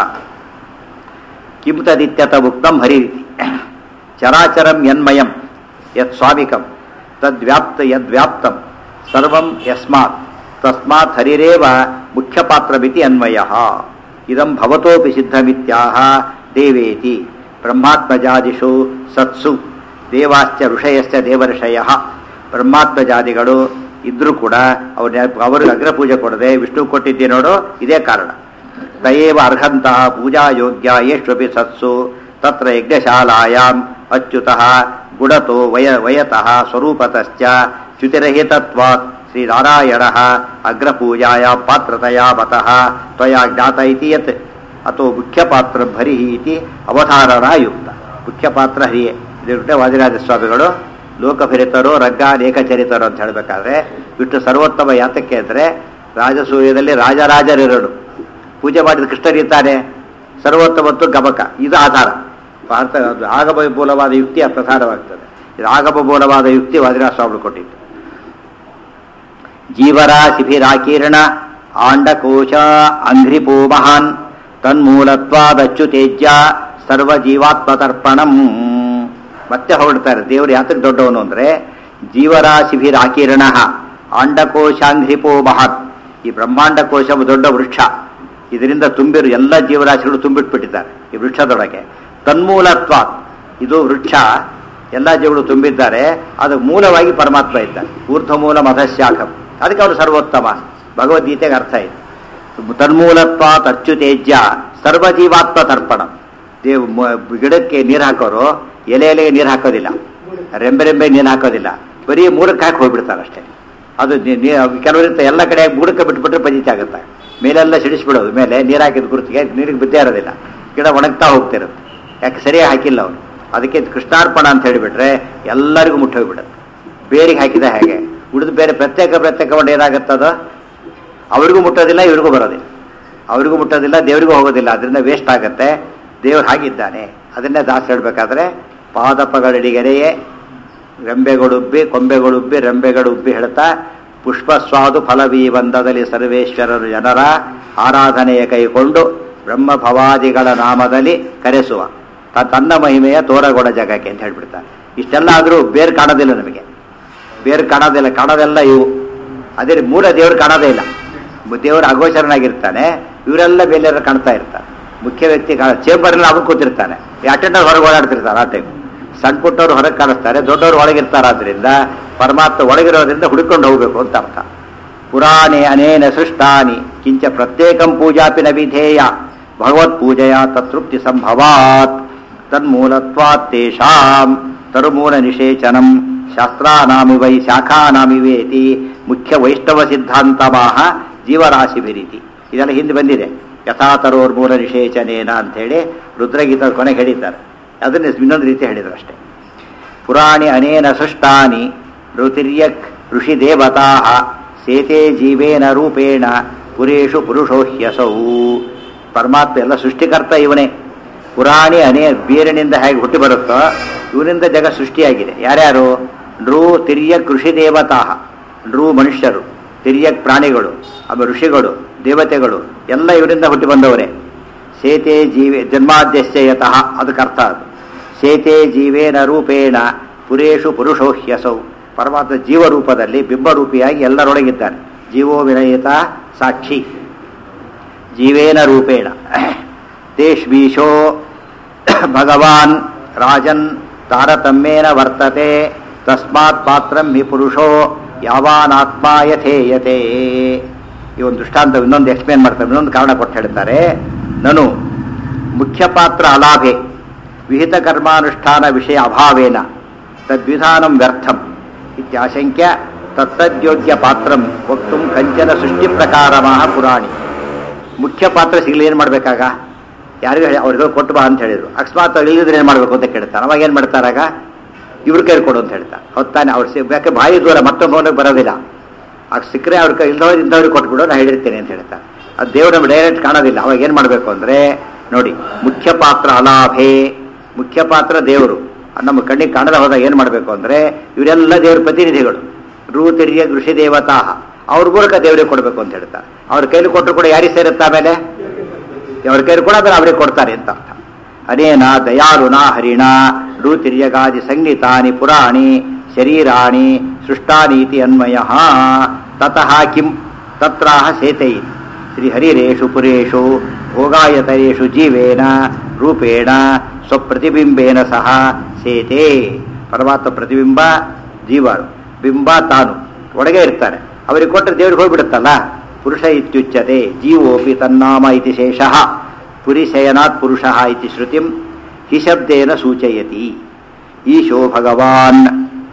ಕಿಂ ತದಿತ್ಯತ ಉಕ್ತಂ ಹರಿರಿತಿ ಚರಾಚರಂ ಯನ್ಮಯಂ ಯತ್ ಸ್ವಾಮಿಕಂ ತದ್ವ್ಯಾಪ್ತ ಯದ್ವ್ಯಾಪ್ತಂ ಸರ್ವಂ ಯಸ್ಮಾತ್ ತಸ್ಮಾತ್ ಹರಿರೇವ ಮುಖ್ಯಪಾತ್ರಮಿತಿ ಅನ್ವಯ ಇದಂ ಭವತೋಪಿ ಸಿದ್ಧಮಿತ್ಯಾಹ ದೇವೇತಿ ಬ್ರಹ್ಮಾತ್ಮಜಾದಿಷು ಸತ್ಸು ದೇವಾಶ್ಚ ಋಷಯಶ್ಚ ದೇವಋಷಯ ಬ್ರಹ್ಮಾತ್ಮಜಾದಿಗಳು ಇದ್ರೂ ಕೂಡ ಅವ್ರ ಅವ್ರಿಗೆ ಅಗ್ರಪೂಜೆ ಕೊಡದೆ ವಿಷ್ಣು ಕೊಟ್ಟಿದ್ದೆ ನೋಡು ಇದೇ ಕಾರಣ ತಯೇವ ಅರ್ಹಂತಹ ಪೂಜಾ ಯೋಗ್ಯ ಯೇಷ್ವಪಿ ಸತ್ಸು ತತ್ರ ಯಜ್ಞಶಾಲಾಯಾಂ ಅಚ್ಯುತಃ ಗುಣತೋ ವಯ ವಯತಃ ಸ್ವರೂಪತಶ್ಚ ಚ್ಯುತಿರಹಿತತ್ವಾತ್ ಶ್ರೀನಾರಾಯಣ ಅಗ್ರಪೂಜಾಯ ಪಾತ್ರತಯಾ ಮತಃ ತ್ವಯಾ ಜ್ಞಾತ ಇತಿ ಯತ್ ಅಥೋ ಮುಖ್ಯಪಾತ್ರ ಹರಿ ಇತಿ ಅವಧಾರಣಾಯುಕ್ತ ಮುಖ್ಯಪಾತ್ರ ಹರಿಯೇ ಇದು ವಾದಿರಾಜ ಸ್ವಾಮಿಗಳು ಲೋಕಭರಿತರು ರಗ್ಗ ಲೇಖಚರಿತರು ಅಂತ ಹೇಳಬೇಕಾದ್ರೆ ಬಿಟ್ಟು ಸರ್ವೋತ್ತಮ ಯಾತಕ್ಕೆ ಅಂದರೆ ರಾಜಸೂಯದಲ್ಲಿ ರಾಜರಾಜರಿರಡು ಪೂಜೆ ಮಾಡಿದ ಕೃಷ್ಣರಿರ್ತಾನೆ ಸರ್ವೋತ್ತಮತ್ತು ಗಮಕ ಇದು ಆಧಾರ ಭಾರತ ಅದು ಆಗಮ ಮೂಲವಾದ ಯುಕ್ತಿ ಪ್ರಸಾರವಾಗ್ತದೆ ಇದು ಆಗಮ ಮೂಲವಾದ ಯುಕ್ತಿ ವಾದಿರಾಜ ಸ್ವಾಮಿಗಳು ಕೊಟ್ಟಿದ್ದು ಜೀವರಾಶಿಭಿರಾಕೀರ್ಣ ಆಂಡಕೋಶ ಅಂಘ್ರಿಪೋ ಮಹಾನ್ ತನ್ಮೂಲತ್ವಾದಚ್ಯುತೇಜ್ಯ ಸರ್ವಜೀವಾತ್ಮತರ್ಪಣಂ ಮತ್ತೆ ಹೊರಡ್ತಾರೆ ದೇವರು ಯಾತಕ್ಕೆ ದೊಡ್ಡವನು ಅಂದ್ರೆ ಜೀವರಾಶಿಭಿರಾಕೀರ್ಣ ಆಂಡಕೋಶಾಂಘ್ರಿಪೋ ಮಹಾನ್ ಈ ಬ್ರಹ್ಮಾಂಡ ಕೋಶ ದೊಡ್ಡ ವೃಕ್ಷ ಇದರಿಂದ ತುಂಬಿರು ಎಲ್ಲ ಜೀವರಾಶಿಗಳು ತುಂಬಿಟ್ಬಿಟ್ಟಿದ್ದಾರೆ ಈ ವೃಕ್ಷದೊಳಗೆ ತನ್ಮೂಲತ್ವ ಇದು ವೃಕ್ಷ ಎಲ್ಲ ಜೀವಗಳು ತುಂಬಿದ್ದಾರೆ ಅದು ಮೂಲವಾಗಿ ಪರಮಾತ್ಮ ಇದ್ದಾನೆ ಊರ್ಧ್ವ ಮೂಲ ಮಧಶಾಖಂ ಅದಕ್ಕೆ ಅವರು ಸರ್ವೋತ್ತಮ ಭಗವದ್ಗೀತೆಗೆ ಅರ್ಥ ಇದೆ ತನ್ಮೂಲತ್ವ ಅಚ್ಯುತೇಜ್ಯ ಸರ್ವಜೀವಾತ್ಮ ತರ್ಪಣ ದೇವ್ ಮ- ಗಿಡಕ್ಕೆ ನೀರು ಹಾಕೋರು ಎಲೆ ಎಲೆಗೆ ನೀರು ಹಾಕೋದಿಲ್ಲ ರೆಂಬೆ ರೆಂಬೆ ನೀರು ಹಾಕೋದಿಲ್ಲ ಬರೀ ಮೂರಕ್ಕೆ ಹಾಕಿ ಹೋಗ್ಬಿಡ್ತಾರೆ ಅಷ್ಟೇ ಅದು ನೀ- ನೀ- ಕೆಲವರಿಂದ ಎಲ್ಲ ಕಡೆ ಬುಡಕ್ಕೆ ಬಿಟ್ಬಿಟ್ರೆ ಪಂಜಿತ ಆಗುತ್ತೆ ಮೇಲೆಲ್ಲ ಸಿಡಿಸ್ಬಿಡೋದು ಮೇಲೆ ನೀರು ಹಾಕಿದ ಗುರುತಿಗೆ ನೀರಿಗೆ ಬಿದ್ದೇ ಇರೋದಿಲ್ಲ ಗಿಡ ಒಣಗ್ತಾ ಹೋಗ್ತಿರುತ್ತೆ ಯಾಕೆ ಸರಿಯಾಗಿ ಹಾಕಿಲ್ಲ ಅವನು ಅದಕ್ಕೆ ಕೃಷ್ಣಾರ್ಪಣ ಅಂತ ಹೇಳಿಬಿಟ್ರೆ ಎಲ್ಲರಿಗೂ ಮುಟ್ಟೋಗ್ಬಿಡುತ್ತೆ ಬೇರಿಗೆ ಹಾಕಿದ ಹಾಗೆ ಉಳಿದು ಬೇರೆ ಪ್ರತ್ಯೇಕ ಪ್ರತ್ಯೇಕ ಮಾಡಿ ಏನಾಗುತ್ತದ ಅವರಿಗೂ ಮುಟ್ಟೋದಿಲ್ಲ ಇವರಿಗೂ ಬರೋದಿಲ್ಲ ಅವರಿಗೂ ಮುಟ್ಟೋದಿಲ್ಲ ದೇವರಿಗೂ ಹೋಗೋದಿಲ್ಲ ಅದರಿಂದ ವೇಸ್ಟ್ ಆಗುತ್ತೆ ದೇವರು ಹಾಗಿದ್ದಾನೆ ಅದನ್ನೇ ದಾಸ ಹೇಳಬೇಕಾದ್ರೆ ಪಾದಪಗಳಿಗೆರೆಯೇ ರೆಂಬೆಗಳುಬ್ಬಿ ಕೊಂಬೆಗಳುಬ್ಬಿ ರೆಂಬೆಗಳುಬ್ಬಿ ಹೇಳ್ತಾ ಪುಷ್ಪ ಸ್ವಾದು ಫಲವೀ ಬಂಧದಲ್ಲಿ ಸರ್ವೇಶ್ವರರು ಜನರ ಆರಾಧನೆಯ ಕೈಕೊಂಡು ಬ್ರಹ್ಮ ಭವಾದಿಗಳ ನಾಮದಲ್ಲಿ ಕರೆಸುವ ತ- ತನ್ನ ಮಹಿಮೆಯ ತೋರಗೊಡ ಜಗಕ್ಕೆ ಅಂತ ಹೇಳ್ಬಿಡ್ತಾರೆ ಇಷ್ಟೆಲ್ಲ ಆದರೂ ಬೇರೆ ಕಾಣೋದಿಲ್ಲ ನಮಗೆ ಬೇರೆ ಕಾಣೋದಿಲ್ಲ ಕಾಣೋದೆಲ್ಲ ಇವು ಅದೇ ರೀತಿ ಮೂಲ ದೇವರು ಕಾಣೋದೇ ಇಲ್ಲ ದೇವರು ಅಗೋಚರನಾಗಿರ್ತಾನೆ ಇವರೆಲ್ಲ ಬೇರೆ ಕಾಣ್ತಾ ಇರ್ತಾರೆ ಮುಖ್ಯ ವ್ಯಕ್ತಿ ಚೇಂಬರ್ನಲ್ಲಿ ಅವನು ಕೂತಿರ್ತಾನೆ ಈ ಅಟೆಂಡರ್ ಹೊರಗೆ ಓಡಾಡ್ತಿರ್ತಾರೆ ಆ ಟೈಮ್ ಸಣ್ಣ ಪುಟ್ಟವ್ರು ಹೊರಗೆ ಕಾಣಿಸ್ತಾರೆ ದೊಡ್ಡವರು ಒಳಗಿರ್ತಾರೆ ಆದ್ರಿಂದ ಪರಮಾತ್ಮ ಒಳಗಿರೋದ್ರಿಂದ ಹುಡುಕೊಂಡು ಹೋಗ್ಬೇಕು ಅಂತ ಅರ್ಥ ಪುರಾಣೆ ಅನೇನ ಸೃಷ್ಟಾನಿ ಕಿಂಚ ಪ್ರತ್ಯೇಕಂ ಪೂಜಾಪಿ ನ ವಿಧೇಯ ಭಗವತ್ ಪೂಜೆಯ ತೃಪ್ತಿ ಸಂಭವಾತ್ ತನ್ಮೂಲತ್ವಾತ್ ತೇಷಾಂ ತರುಮೂಲ ನಿಷೇಚನಂ ಶಾಸ್ತ್ರಾನಾಮಿವೈ ಶಾಖಾನಾಮಿವೇತಿ ಮುಖ್ಯ ವೈಷ್ಣವ ಸಿದ್ಧಾಂತಮಾಹ ಜೀವರಾಶಿಭಿರೀತಿ ಇದೆಲ್ಲ ಹಿಂದೆ ಬಂದಿದೆ ಯಥಾತರೋರ್ ಮೂಲ ನಿಷೇಚನೇನ ಅಂಥೇಳಿ ರುದ್ರಗೀತ ಕೊನೆಗೆ ಹೇಳಿದ್ದಾರೆ ಅದನ್ನ ಇನ್ನೊಂದು ರೀತಿ ಹೇಳಿದ್ರು ಅಷ್ಟೇ ಪುರಾಣಿ ಅನೇನ ಸೃಷ್ಟಾನಿ ಋತಿರ್ಯಕ್ ಋಷಿ ದೇವತಾ ಸೇತೆ ಜೀವೇನ ರೂಪೇಣ ಪುರೇಶು ಪುರುಷೋ ಹ್ಯಸೌ ಪರಮಾತ್ಮ ಎಲ್ಲ ಸೃಷ್ಟಿಕರ್ತ ಇವನೇ ಪುರಾಣಿ ಅನೇ ಬೀರಿನಿಂದ ಹೇಗೆ ಹುಟ್ಟಿ ಬರುತ್ತೋ ಇವನಿಂದ ಜಗ ಸೃಷ್ಟಿಯಾಗಿದೆ ಯಾರ್ಯಾರು ನೃ ತಿರ್ಯಕ್ ಋಷಿ ದೇವತಾ ನೃ ಮನುಷ್ಯರು ತಿರ್ಯಕ್ ಪ್ರಾಣಿಗಳು ಆಮೇಲೆ ಋಷಿಗಳು ದೇವತೆಗಳು ಎಲ್ಲ ಇವರಿಂದ ಹುಟ್ಟಿ ಬಂದವರೇ ಸೇತೆ ಜೀವೆ ಜನ್ಮಾದ್ಯಸ್ಯ ಯತಃ ಅದಕ್ಕೆ ಅರ್ಥ ಅದು ಸೇತೆ ಜೀವೇನ ರೂಪೇಣ ಪುರೇಶು ಪುರುಷೋ ಹ್ಯಸೌ ಪರಮಾತ್ಮ ಜೀವರೂಪದಲ್ಲಿ ಬಿಂಬರೂಪಿಯಾಗಿ ಎಲ್ಲರೊಳಗಿದ್ದಾನೆ ಜೀವೋ ವಿನಯಿತ ಸಾಕ್ಷಿ ಜೀವೇನ ರೂಪೇಣ ತೇಷ್ಬೀಶೋ ಭಗವಾನ್ ರಾಜನ್ ತಾರತಮ್ಯೇನ ವರ್ತತೆ ತಸ್ಮಾತ್ ಪಾತ್ರಂ ಹಿ ಪುರುಷೋ ಯಾವಾನಾತ್ಮ ಯಥೇಯತೆ ಈ ಒಂದು ದೃಷ್ಟಾಂತ ಇನ್ನೊಂದು ಎಕ್ಸ್ಪ್ಲೇನ್ ಮಾಡ್ತಾರೆ ಇನ್ನೊಂದು ಕಾರಣ ಕೊಟ್ಟು ಹೇಳ್ತಾರೆ ನನು ಮುಖ್ಯ ಪಾತ್ರ ಅಲಾಭೆ ವಿಹಿತ ಕರ್ಮಾನುಷ್ಠಾನ ವಿಷಯ ಅಭಾವೇನ ತದ್ವಿಧಾನಂ ವ್ಯರ್ಥಂ ಇತ್ಯಾಶಂಕ್ಯ ತತ್ತದ್ಯೋಗ್ಯ ಪಾತ್ರಂ ವಕ್ತು ಕಂಚನ ಸೃಷ್ಟಿ ಪ್ರಕಾರಮಃ ಪುರಾಣಿ ಮುಖ್ಯ ಪಾತ್ರ ಸಿಗಲಿ ಏನು ಮಾಡಬೇಕಾಗ ಯಾರಿಗೂ ಹೇಳಿ ಅವ್ರಿಗೆ ಕೊಟ್ಟು ಬಾ ಅಂತ ಹೇಳಿದ್ರು ಅಕಸ್ಮಾತ್ ಅವ್ರು ಇಲ್ಲದ್ರೆ ಏನು ಮಾಡಬೇಕು ಅಂತ ಕೇಳ್ತಾರೆ ಅವಾಗ ಏನು ಮಾಡ್ತಾರಾಗ ಇವ್ರ ಕೈ ಕೊಡು ಅಂತ ಹೇಳ್ತಾರೆ ಹೊತ್ತಾನೆ ಅವ್ರು ಸಿ ಯಾಕೆ ಬಾಯಿ ದೂರ ಮತ್ತೊಂದು ಹೋಗಕ್ಕೆ ಬರೋದಿಲ್ಲ ಆಗ ಸಿಕ್ಕರೆ ಅವ್ರ ಕೈ ಇಲ್ದವ್ರು ಇಂಥವ್ರಿಗೆ ಕೊಟ್ಬಿಡು ನಾನು ಹೇಳಿರ್ತೇನೆ ಅಂತ ಹೇಳ್ತಾರೆ ಅದು ದೇವರು ನಮ್ಗೆ ಡೈರೆಕ್ಟ್ ಕಾಣೋದಿಲ್ಲ ಅವಾಗ ಏನು ಮಾಡಬೇಕು ಅಂದರೆ ನೋಡಿ ಮುಖ್ಯ ಪಾತ್ರ ಅಲಾಭೆ ಮುಖ್ಯ ಪಾತ್ರ ದೇವರು ನಮ್ಮ ಕಣ್ಣಿಗೆ ಕಾಣದ ಹೋದಾಗ ಏನು ಮಾಡಬೇಕು ಅಂದರೆ ಇವರೆಲ್ಲ ದೇವ್ರ ಪ್ರತಿನಿಧಿಗಳು ರೂ ತಿರಿಯ ಋಷಿ ದೇವತಾ ಅವ್ರ ಮೂಲಕ ದೇವರಿಗೆ ಕೊಡಬೇಕು ಅಂತ ಹೇಳ್ತಾರೆ ಅವ್ರ ಕೈಲಿ ಕೊಟ್ಟರು ಕೂಡ ಯಾರಿಗೆ ಸೇರುತ್ತೆ ಆಮೇಲೆ ಅವ್ರ ಕೈಲಿ ಕೂಡ ಅದನ್ನು ಅವರಿಗೆ ಕೊಡ್ತಾರೆ ಅಂತ ಅರ್ಥ ಅನೇನ ದಯಾಳುನ ಹರಿಣ ಋತಿರ್ಯಗಾದಿ ಸಂಗೀತಾನಿ ಪುರಾಣಿ ಶರೀರಾಣಿ ಸೃಷ್ಟಾನೀತಿ ಅನ್ವಯ ತತಃ ಕಿಂ ತತ್ರಾಹ ಸೇತೈ ಶ್ರೀಹರಿರೇಷು ಪುರೇಷು ಭೋಗಾಯತರೇಷು ಜೀವೇನ ರೂಪೇಣ ಸ್ವಪ್ರತಿಬಿಂಬೇನ ಸಹ ಸೇತೆ ಪರಮಾತ್ಮ ಪ್ರತಿಬಿಂಬ ಜೀವರು ಬಿಂಬ ತಾನು ಒಳಗೆ ಇರ್ತಾರೆ ಅವರಿಗೆ ಕೊಟ್ಟರೆ ದೇವ್ರಿಗೆ ಹೋಗ್ಬಿಡುತ್ತಲ್ಲ ಪುರುಷ ಇತ್ಯುಚ್ಯತೆ ಜೀವೋಪಿ ತನ್ನಾಮ ಇತಿ ಶೇಷಃ ಪುರಿಶಯನಾತ್ ಪುರುಷ ಇತಿ ಶ್ರುತಿಂ ಹಿಶಬ್ದೇನ ಸೂಚಯತಿ ಈಶೋ ಭಗವಾನ್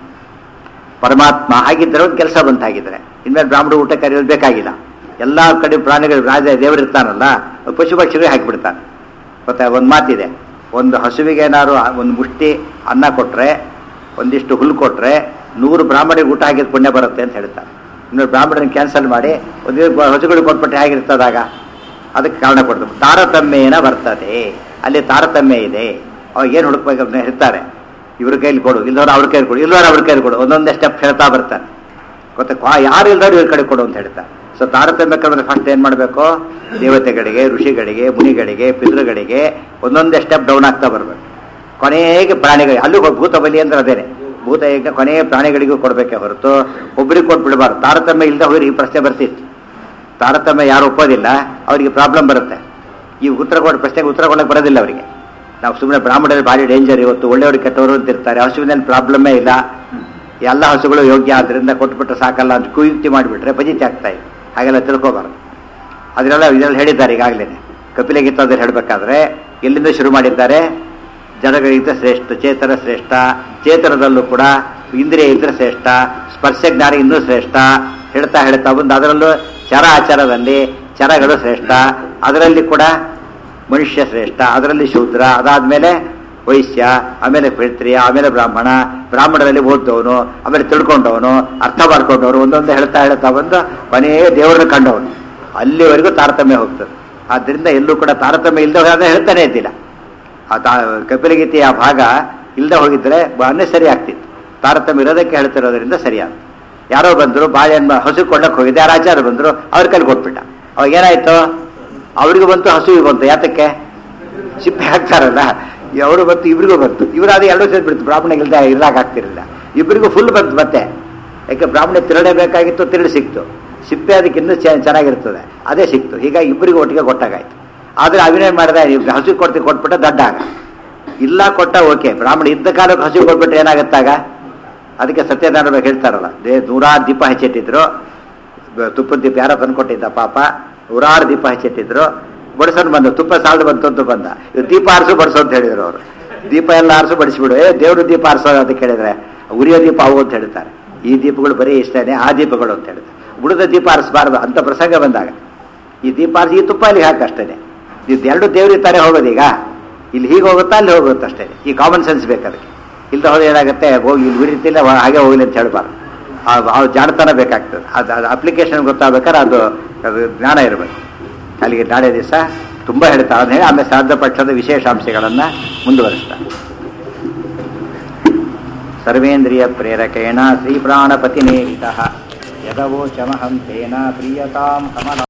ಪರಮಾತ್ಮ ಹಾಗಿದ್ದರೆ ಒಂದು ಕೆಲಸ ಬಂತಾಗಿದ್ರೆ ಇನ್ಮೇಲೆ ಬ್ರಾಹ್ಮಣ ಊಟ ಕರೆಯೋದು ಬೇಕಾಗಿಲ್ಲ ಎಲ್ಲ ಕಡೆ ಪ್ರಾಣಿಗಳು ರಾಜ ದೇವರು ಇರ್ತಾನಲ್ಲ ಪಶು ಪಕ್ಷಿಗಳಿಗೆ ಹಾಕಿಬಿಡ್ತಾನೆ ಗೊತ್ತಾ ಒಂದು ಮಾತಿದೆ ಒಂದು ಹಸುವಿಗೆ ಏನಾದ್ರು ಒಂದು ಮುಷ್ಟಿ ಅನ್ನ ಕೊಟ್ಟರೆ ಒಂದಿಷ್ಟು ಹುಲ್ಲು ಕೊಟ್ಟರೆ ನೂರು ಬ್ರಾಹ್ಮಣಿಗೆ ಊಟ ಹಾಕಿದ ಪುಣ್ಯ ಬರುತ್ತೆ ಅಂತ ಹೇಳ್ತಾರೆ ಇನ್ನು ಬ್ರಾಹ್ಮಣನ ಕ್ಯಾನ್ಸಲ್ ಮಾಡಿ ಒಂದು ಹಸುಗಳು ಕೊಟ್ಬಿಟ್ರೆ ಹೇಗಿರ್ತದಾಗ ಅದಕ್ಕೆ ಕಾರಣ ಕೊಡ್ತಾರೆ ತಾರತಮ್ಯೇನ ಬರ್ತದೆ ಅಲ್ಲಿ ತಾರತಮ್ಯ ಇದೆ ಅವಾಗ ಏನು ಹುಡುಕ್ಬೇಕು ಅಂತ ಹೇಳ್ತಾರೆ ಇವ್ರ ಕೈಲಿ ಕೊಡು ಇಲ್ಲದವ್ರು ಅವ್ರ ಕೈಲಿ ಕೊಡು ಇಲ್ಲದವ್ರು ಅವ್ರ ಕೈಲಿ ಕೊಡು ಒಂದೊಂದೇ ಸ್ಟೆಪ್ ಹೇಳ್ತಾ ಬರ್ತಾರೆ ಗೊತ್ತಾ ಯಾರು ಇಲ್ದವ್ರು ಇವ್ರ ಕಡೆ ಕೊಡು ಅಂತ ಹೇಳ್ತಾರೆ ಸೊ ತಾರತಮ್ಯ ಕ್ರಮದಲ್ಲಿ ಫಸ್ಟ್ ಏನು ಮಾಡಬೇಕು ದೇವತೆಗಳಿಗೆ ಋಷಿಗಳಿಗೆ ಮುನಿಗಳಿಗೆ ಪಿತೃಗಳಿಗೆ ಒಂದೊಂದೇ ಸ್ಟೆಪ್ ಡೌನ್ ಆಗ್ತಾ ಬರಬೇಕು ಕೊನೆಗೆ ಪ್ರಾಣಿಗಳಿಗೆ ಅಲ್ಲೂ ಭೂತ ಬಲಿ ಅಂದ್ರೆ ಅದೇನೆ ಭೂತ ಯಜ್ಞ ಕೊನೆಯ ಪ್ರಾಣಿಗಳಿಗೂ ಕೊಡಬೇಕೆ ಹೊರತು ಒಬ್ಬರಿಗೆ ಕೊಟ್ಬಿಡಬಾರ್ದು ತಾರತಮ್ಯ ಇಲ್ಲದೆ ಹೋಗಿ ಈ ಪ್ರಶ್ನೆ ಬರ್ತಿತ್ತು ತಾರತಮ್ಯ ಯಾರು ಒಪ್ಪೋದಿಲ್ಲ ಅವರಿಗೆ ಪ್ರಾಬ್ಲಮ್ ಬರುತ್ತೆ ಈ ಉತ್ತರ ಕೊಡ ಪ್ರಶ್ನೆಗೆ ಉತ್ತರ ಕೊಡಕ್ಕೆ ಬರೋದಿಲ್ಲ ಅವರಿಗೆ ನಾವು ಸುಮ್ಮನೆ ಬ್ರಾಹ್ಮಣರಲ್ಲಿ ಭಾರಿ ಡೇಂಜರ್ ಇವತ್ತು ಒಳ್ಳೆಯವರು ಕೆಟ್ಟವರು ಅಂತ ಇರ್ತಾರೆ ಹಸುವಿನಲ್ಲಿ ಪ್ರಾಬ್ಲಮ್ಮೇ ಇಲ್ಲ ಎಲ್ಲ ಹಸುಗಳು ಯೋಗ್ಯ ಆದ್ದರಿಂದ ಕೊಟ್ಬಿಟ್ರೆ ಸಾಕಲ್ಲ ಅಂತ ಕುಯುಕ್ತಿ ಮಾಡಿಬಿಟ್ರೆ ಪಜಿತಿ ಆಗ್ತಾ ಇದೆ ಹಾಗೆಲ್ಲ ತಿಳ್ಕೊಬಾರ್ದು ಅದನ್ನೆಲ್ಲ ಇದರಲ್ಲಿ ಹೇಳಿದ್ದಾರೆ ಈಗಾಗಲೇ ಕಪಿಲ ಗೀತದಲ್ಲಿ ಹೇಳಬೇಕಾದ್ರೆ ಎಲ್ಲಿಂದ ಶುರು ಮಾಡಿದ್ದಾರೆ ಜನಗಳಿಗಿಂತ ಶ್ರೇಷ್ಠ ಚೇತನ ಶ್ರೇಷ್ಠ ಚೇತನದಲ್ಲೂ ಕೂಡ ಇಂದ್ರಿಯ ಇದ್ರೆ ಶ್ರೇಷ್ಠ ಸ್ಪರ್ಶ ಜ್ಞಾನ ಇನ್ನೂ ಶ್ರೇಷ್ಠ ಹೇಳ್ತಾ ಹೇಳ್ತಾ ಬಂದು ಅದರಲ್ಲೂ ಚರ ಆಚಾರದಲ್ಲಿ ಚರಗಳು ಶ್ರೇಷ್ಠ ಅದರಲ್ಲಿ ಕೂಡ ಮನುಷ್ಯ ಶ್ರೇಷ್ಠ ಅದರಲ್ಲಿ ಶೂದ್ರ ಅದಾದ್ಮೇಲೆ ವೈಶ್ಯ ಆಮೇಲೆ ಕ್ಷತ್ರಿಯ ಆಮೇಲೆ ಬ್ರಾಹ್ಮಣ ಬ್ರಾಹ್ಮಣರಲ್ಲಿ ಓದ್ದವನು ಆಮೇಲೆ ತಿಳ್ಕೊಂಡವನು ಅರ್ಥ ಮಾಡ್ಕೊಂಡವನು ಒಂದೊಂದು ಹೇಳ್ತಾ ಹೇಳ್ತಾ ಬಂದು ಕೊನೆಯೇ ದೇವರನ್ನು ಕಂಡವನು ಅಲ್ಲಿವರೆಗೂ ತಾರತಮ್ಯ ಹೋಗ್ತದೆ ಆದ್ದರಿಂದ ಎಲ್ಲೂ ಕೂಡ ತಾರತಮ್ಯ ಇಲ್ಲದೆ ಹೋದಾಗ ಹೇಳ್ತಾನೆ ಇದ್ದಿಲ್ಲ ಆ ತಾ ಕಪಿಲಗೀತೆಯ ಭಾಗ ಇಲ್ಲದೆ ಹೋಗಿದ್ರೆ ಅನ್ನೆಸರಿ ಆಗ್ತಿತ್ತು ತಾರತಮ್ಯ ಇರೋದಕ್ಕೆ ಹೇಳ್ತಿರೋದ್ರಿಂದ ಸರಿಯಾದ ಯಾರೋ ಬಂದರು ಬಾಳೆಹಣ್ಣು ಹಸು ಕೊಂಡಕ್ಕೆ ಹೋಗಿದ್ದೆ ಯಾರು ಆಚಾರ ಬಂದರು ಅವ್ರ ಕೈಲಿ ಕೊಟ್ಬಿಟ್ಟ ಅವಾಗ ಏನಾಯ್ತು ಅವ್ರಿಗೂ ಬಂತು ಹಸುವಿಗೆ ಬಂತು ಯಾತಕ್ಕೆ ಸಿಪ್ಪೆ ಹಾಕ್ತಾರಲ್ಲ ಅವರು ಬಂತು ಇಬ್ರಿಗೂ ಬಂತು ಇವರು ಅದು ಎರಡು ಸೇರಿ ಬಿಡ್ತು ಬ್ರಾಹ್ಮಣ ಇಲ್ದ ಇರ್ಲಾಕ ಆಗ್ತಿರಲಿಲ್ಲ ಇಬ್ಬರಿಗೂ ಫುಲ್ ಬಂತು ಮತ್ತೆ ಯಾಕೆ ಬ್ರಾಹ್ಮಣ ತಿರುಳೇ ಬೇಕಾಗಿತ್ತು ತಿರುಳು ಸಿಕ್ತು ಸಿಪ್ಪೆ ಅದಕ್ಕೆ ಇನ್ನೂ ಚೆ- ಚೆನ್ನಾಗಿರ್ತದೆ ಅದೇ ಸಿಕ್ತು ಹೀಗಾಗಿ ಇಬ್ಬರಿಗೂ ಒಟ್ಟಿಗೆ ಕೊಟ್ಟಾಗಾಯ್ತು ಆದರೆ ಅಭಿನಯ ಮಾಡಿದ ಹಸು ಕೊಡ್ತಿ ಕೊಟ್ಬಿಟ್ಟ ದಡ್ಡ ಆಗ ಇಲ್ಲ ಕೊಟ್ಟ ಓಕೆ ಬ್ರಾಹ್ಮಣ ಇದ್ದ ಕಾಲಕ್ಕೆ ಹಸು ಕೊಟ್ಬಿಟ್ರೆ ಏನಾಗುತ್ತಾಗ ಅದಕ್ಕೆ ಸತ್ಯನಾರಾಯಣ ಹೇಳ್ತಾರಲ್ಲ ದೇ ನೂರಾರು ದೀಪ ಹಚ್ಚಿಟ್ಟಿದ್ರು ಬ- ತುಪ್ಪದ ದೀಪ ಯಾರೋ ತಂದ್ಕೊಟ್ಟಿದ್ದ ಪಾಪ ನೂರಾರು ದೀಪ ಹಚ್ಚಿಟ್ಟಿದ್ರು ಬಡಿಸೋನು ಬಂದ ತುಪ್ಪ ಸಾಲ್ದು ಬಂತು ಅಂತ ಬಂದ ಇವ್ರು ದೀಪ ಆರಿಸು ಬಡಿಸು ಅಂತ ಹೇಳಿದ್ರು ಅವರು ದೀಪ ಎಲ್ಲ ಆರಿಸು ಬಡಿಸ್ಬಿಡು ಏ ದೇವ್ರ ದೀಪ ಆರಿಸೋ ಅಂತ ಕೇಳಿದ್ರೆ ಉರಿಯೋ ದೀಪ ಅವು ಅಂತ ಹೇಳ್ತಾರೆ ಈ ದೀಪಗಳು ಬರೀ ಇಷ್ಟನೇ ಆ ದೀಪಗಳು ಅಂತ ಹೇಳ್ತಾರೆ ಉಳಿದ ದೀಪ ಆರಿಸಬಾರ್ದು ಅಂತ ಪ್ರಸಂಗ ಬಂದಾಗ ಈ ದೀಪ ಆರಿಸಿ ಈ ತುಪ್ಪ ಅಲ್ಲಿ ಹಾಕಿ ಅಷ್ಟೇ ಇದು ಎರಡು ದೇವ್ರ ಇರ್ತಾರೆ ಹೋಗೋದೀಗ ಇಲ್ಲಿ ಹೀಗೆ ಹೋಗುತ್ತಾ ಅಲ್ಲಿ ಹೋಗುತ್ತೆ ಅಷ್ಟೇ ಈ ಕಾಮನ್ ಸೆನ್ಸ್ ಬೇಕು ಅದಕ್ಕೆ ಇಲ್ದ ಹೋದ್ರೆ ಏನಾಗುತ್ತೆ ಹೋಗಿ ಇಲ್ಲಿ ಉರಿತಿಲ್ಲ ವ- ಹಾಗೆ ಹೋಗ್ಲಿ ಅಂತ ಹೇಳ್ಬಾರ್ದು ಆ ಆ ಜಾಣತನ ಬೇಕಾಗ್ತದೆ ಅದು ಅದು ಅಪ್ಲಿಕೇಶನ್ ಗೊತ್ತಾಗ್ಬೇಕಾದ್ರೆ ಅದು ಅದು ಜ್ಞಾನ ಇರಬೇಕು ಅಲ್ಲಿಗೆ ನಾಳೆ ದಿವಸ ತುಂಬ ಹೇಳ್ತಾ ಅದನ್ನ ಹೇಳಿ ಆಮೇಲೆ ಶ್ರಾದ್ದ ಪಕ್ಷದ ವಿಶೇಷಾಂಶಗಳನ್ನು ಮುಂದುವರಿಸ್ತಾರೆ ಸರ್ವೇಂದ್ರಿಯ ಪ್ರೇರಕೇಣ ಶ್ರೀ ಪ್ರಾಣಪತಿ ನೇರಿತ ಯದವೋಚಮಹಂ ತೇನ ಪ್ರಿಯತಾಂ ಕಮಲ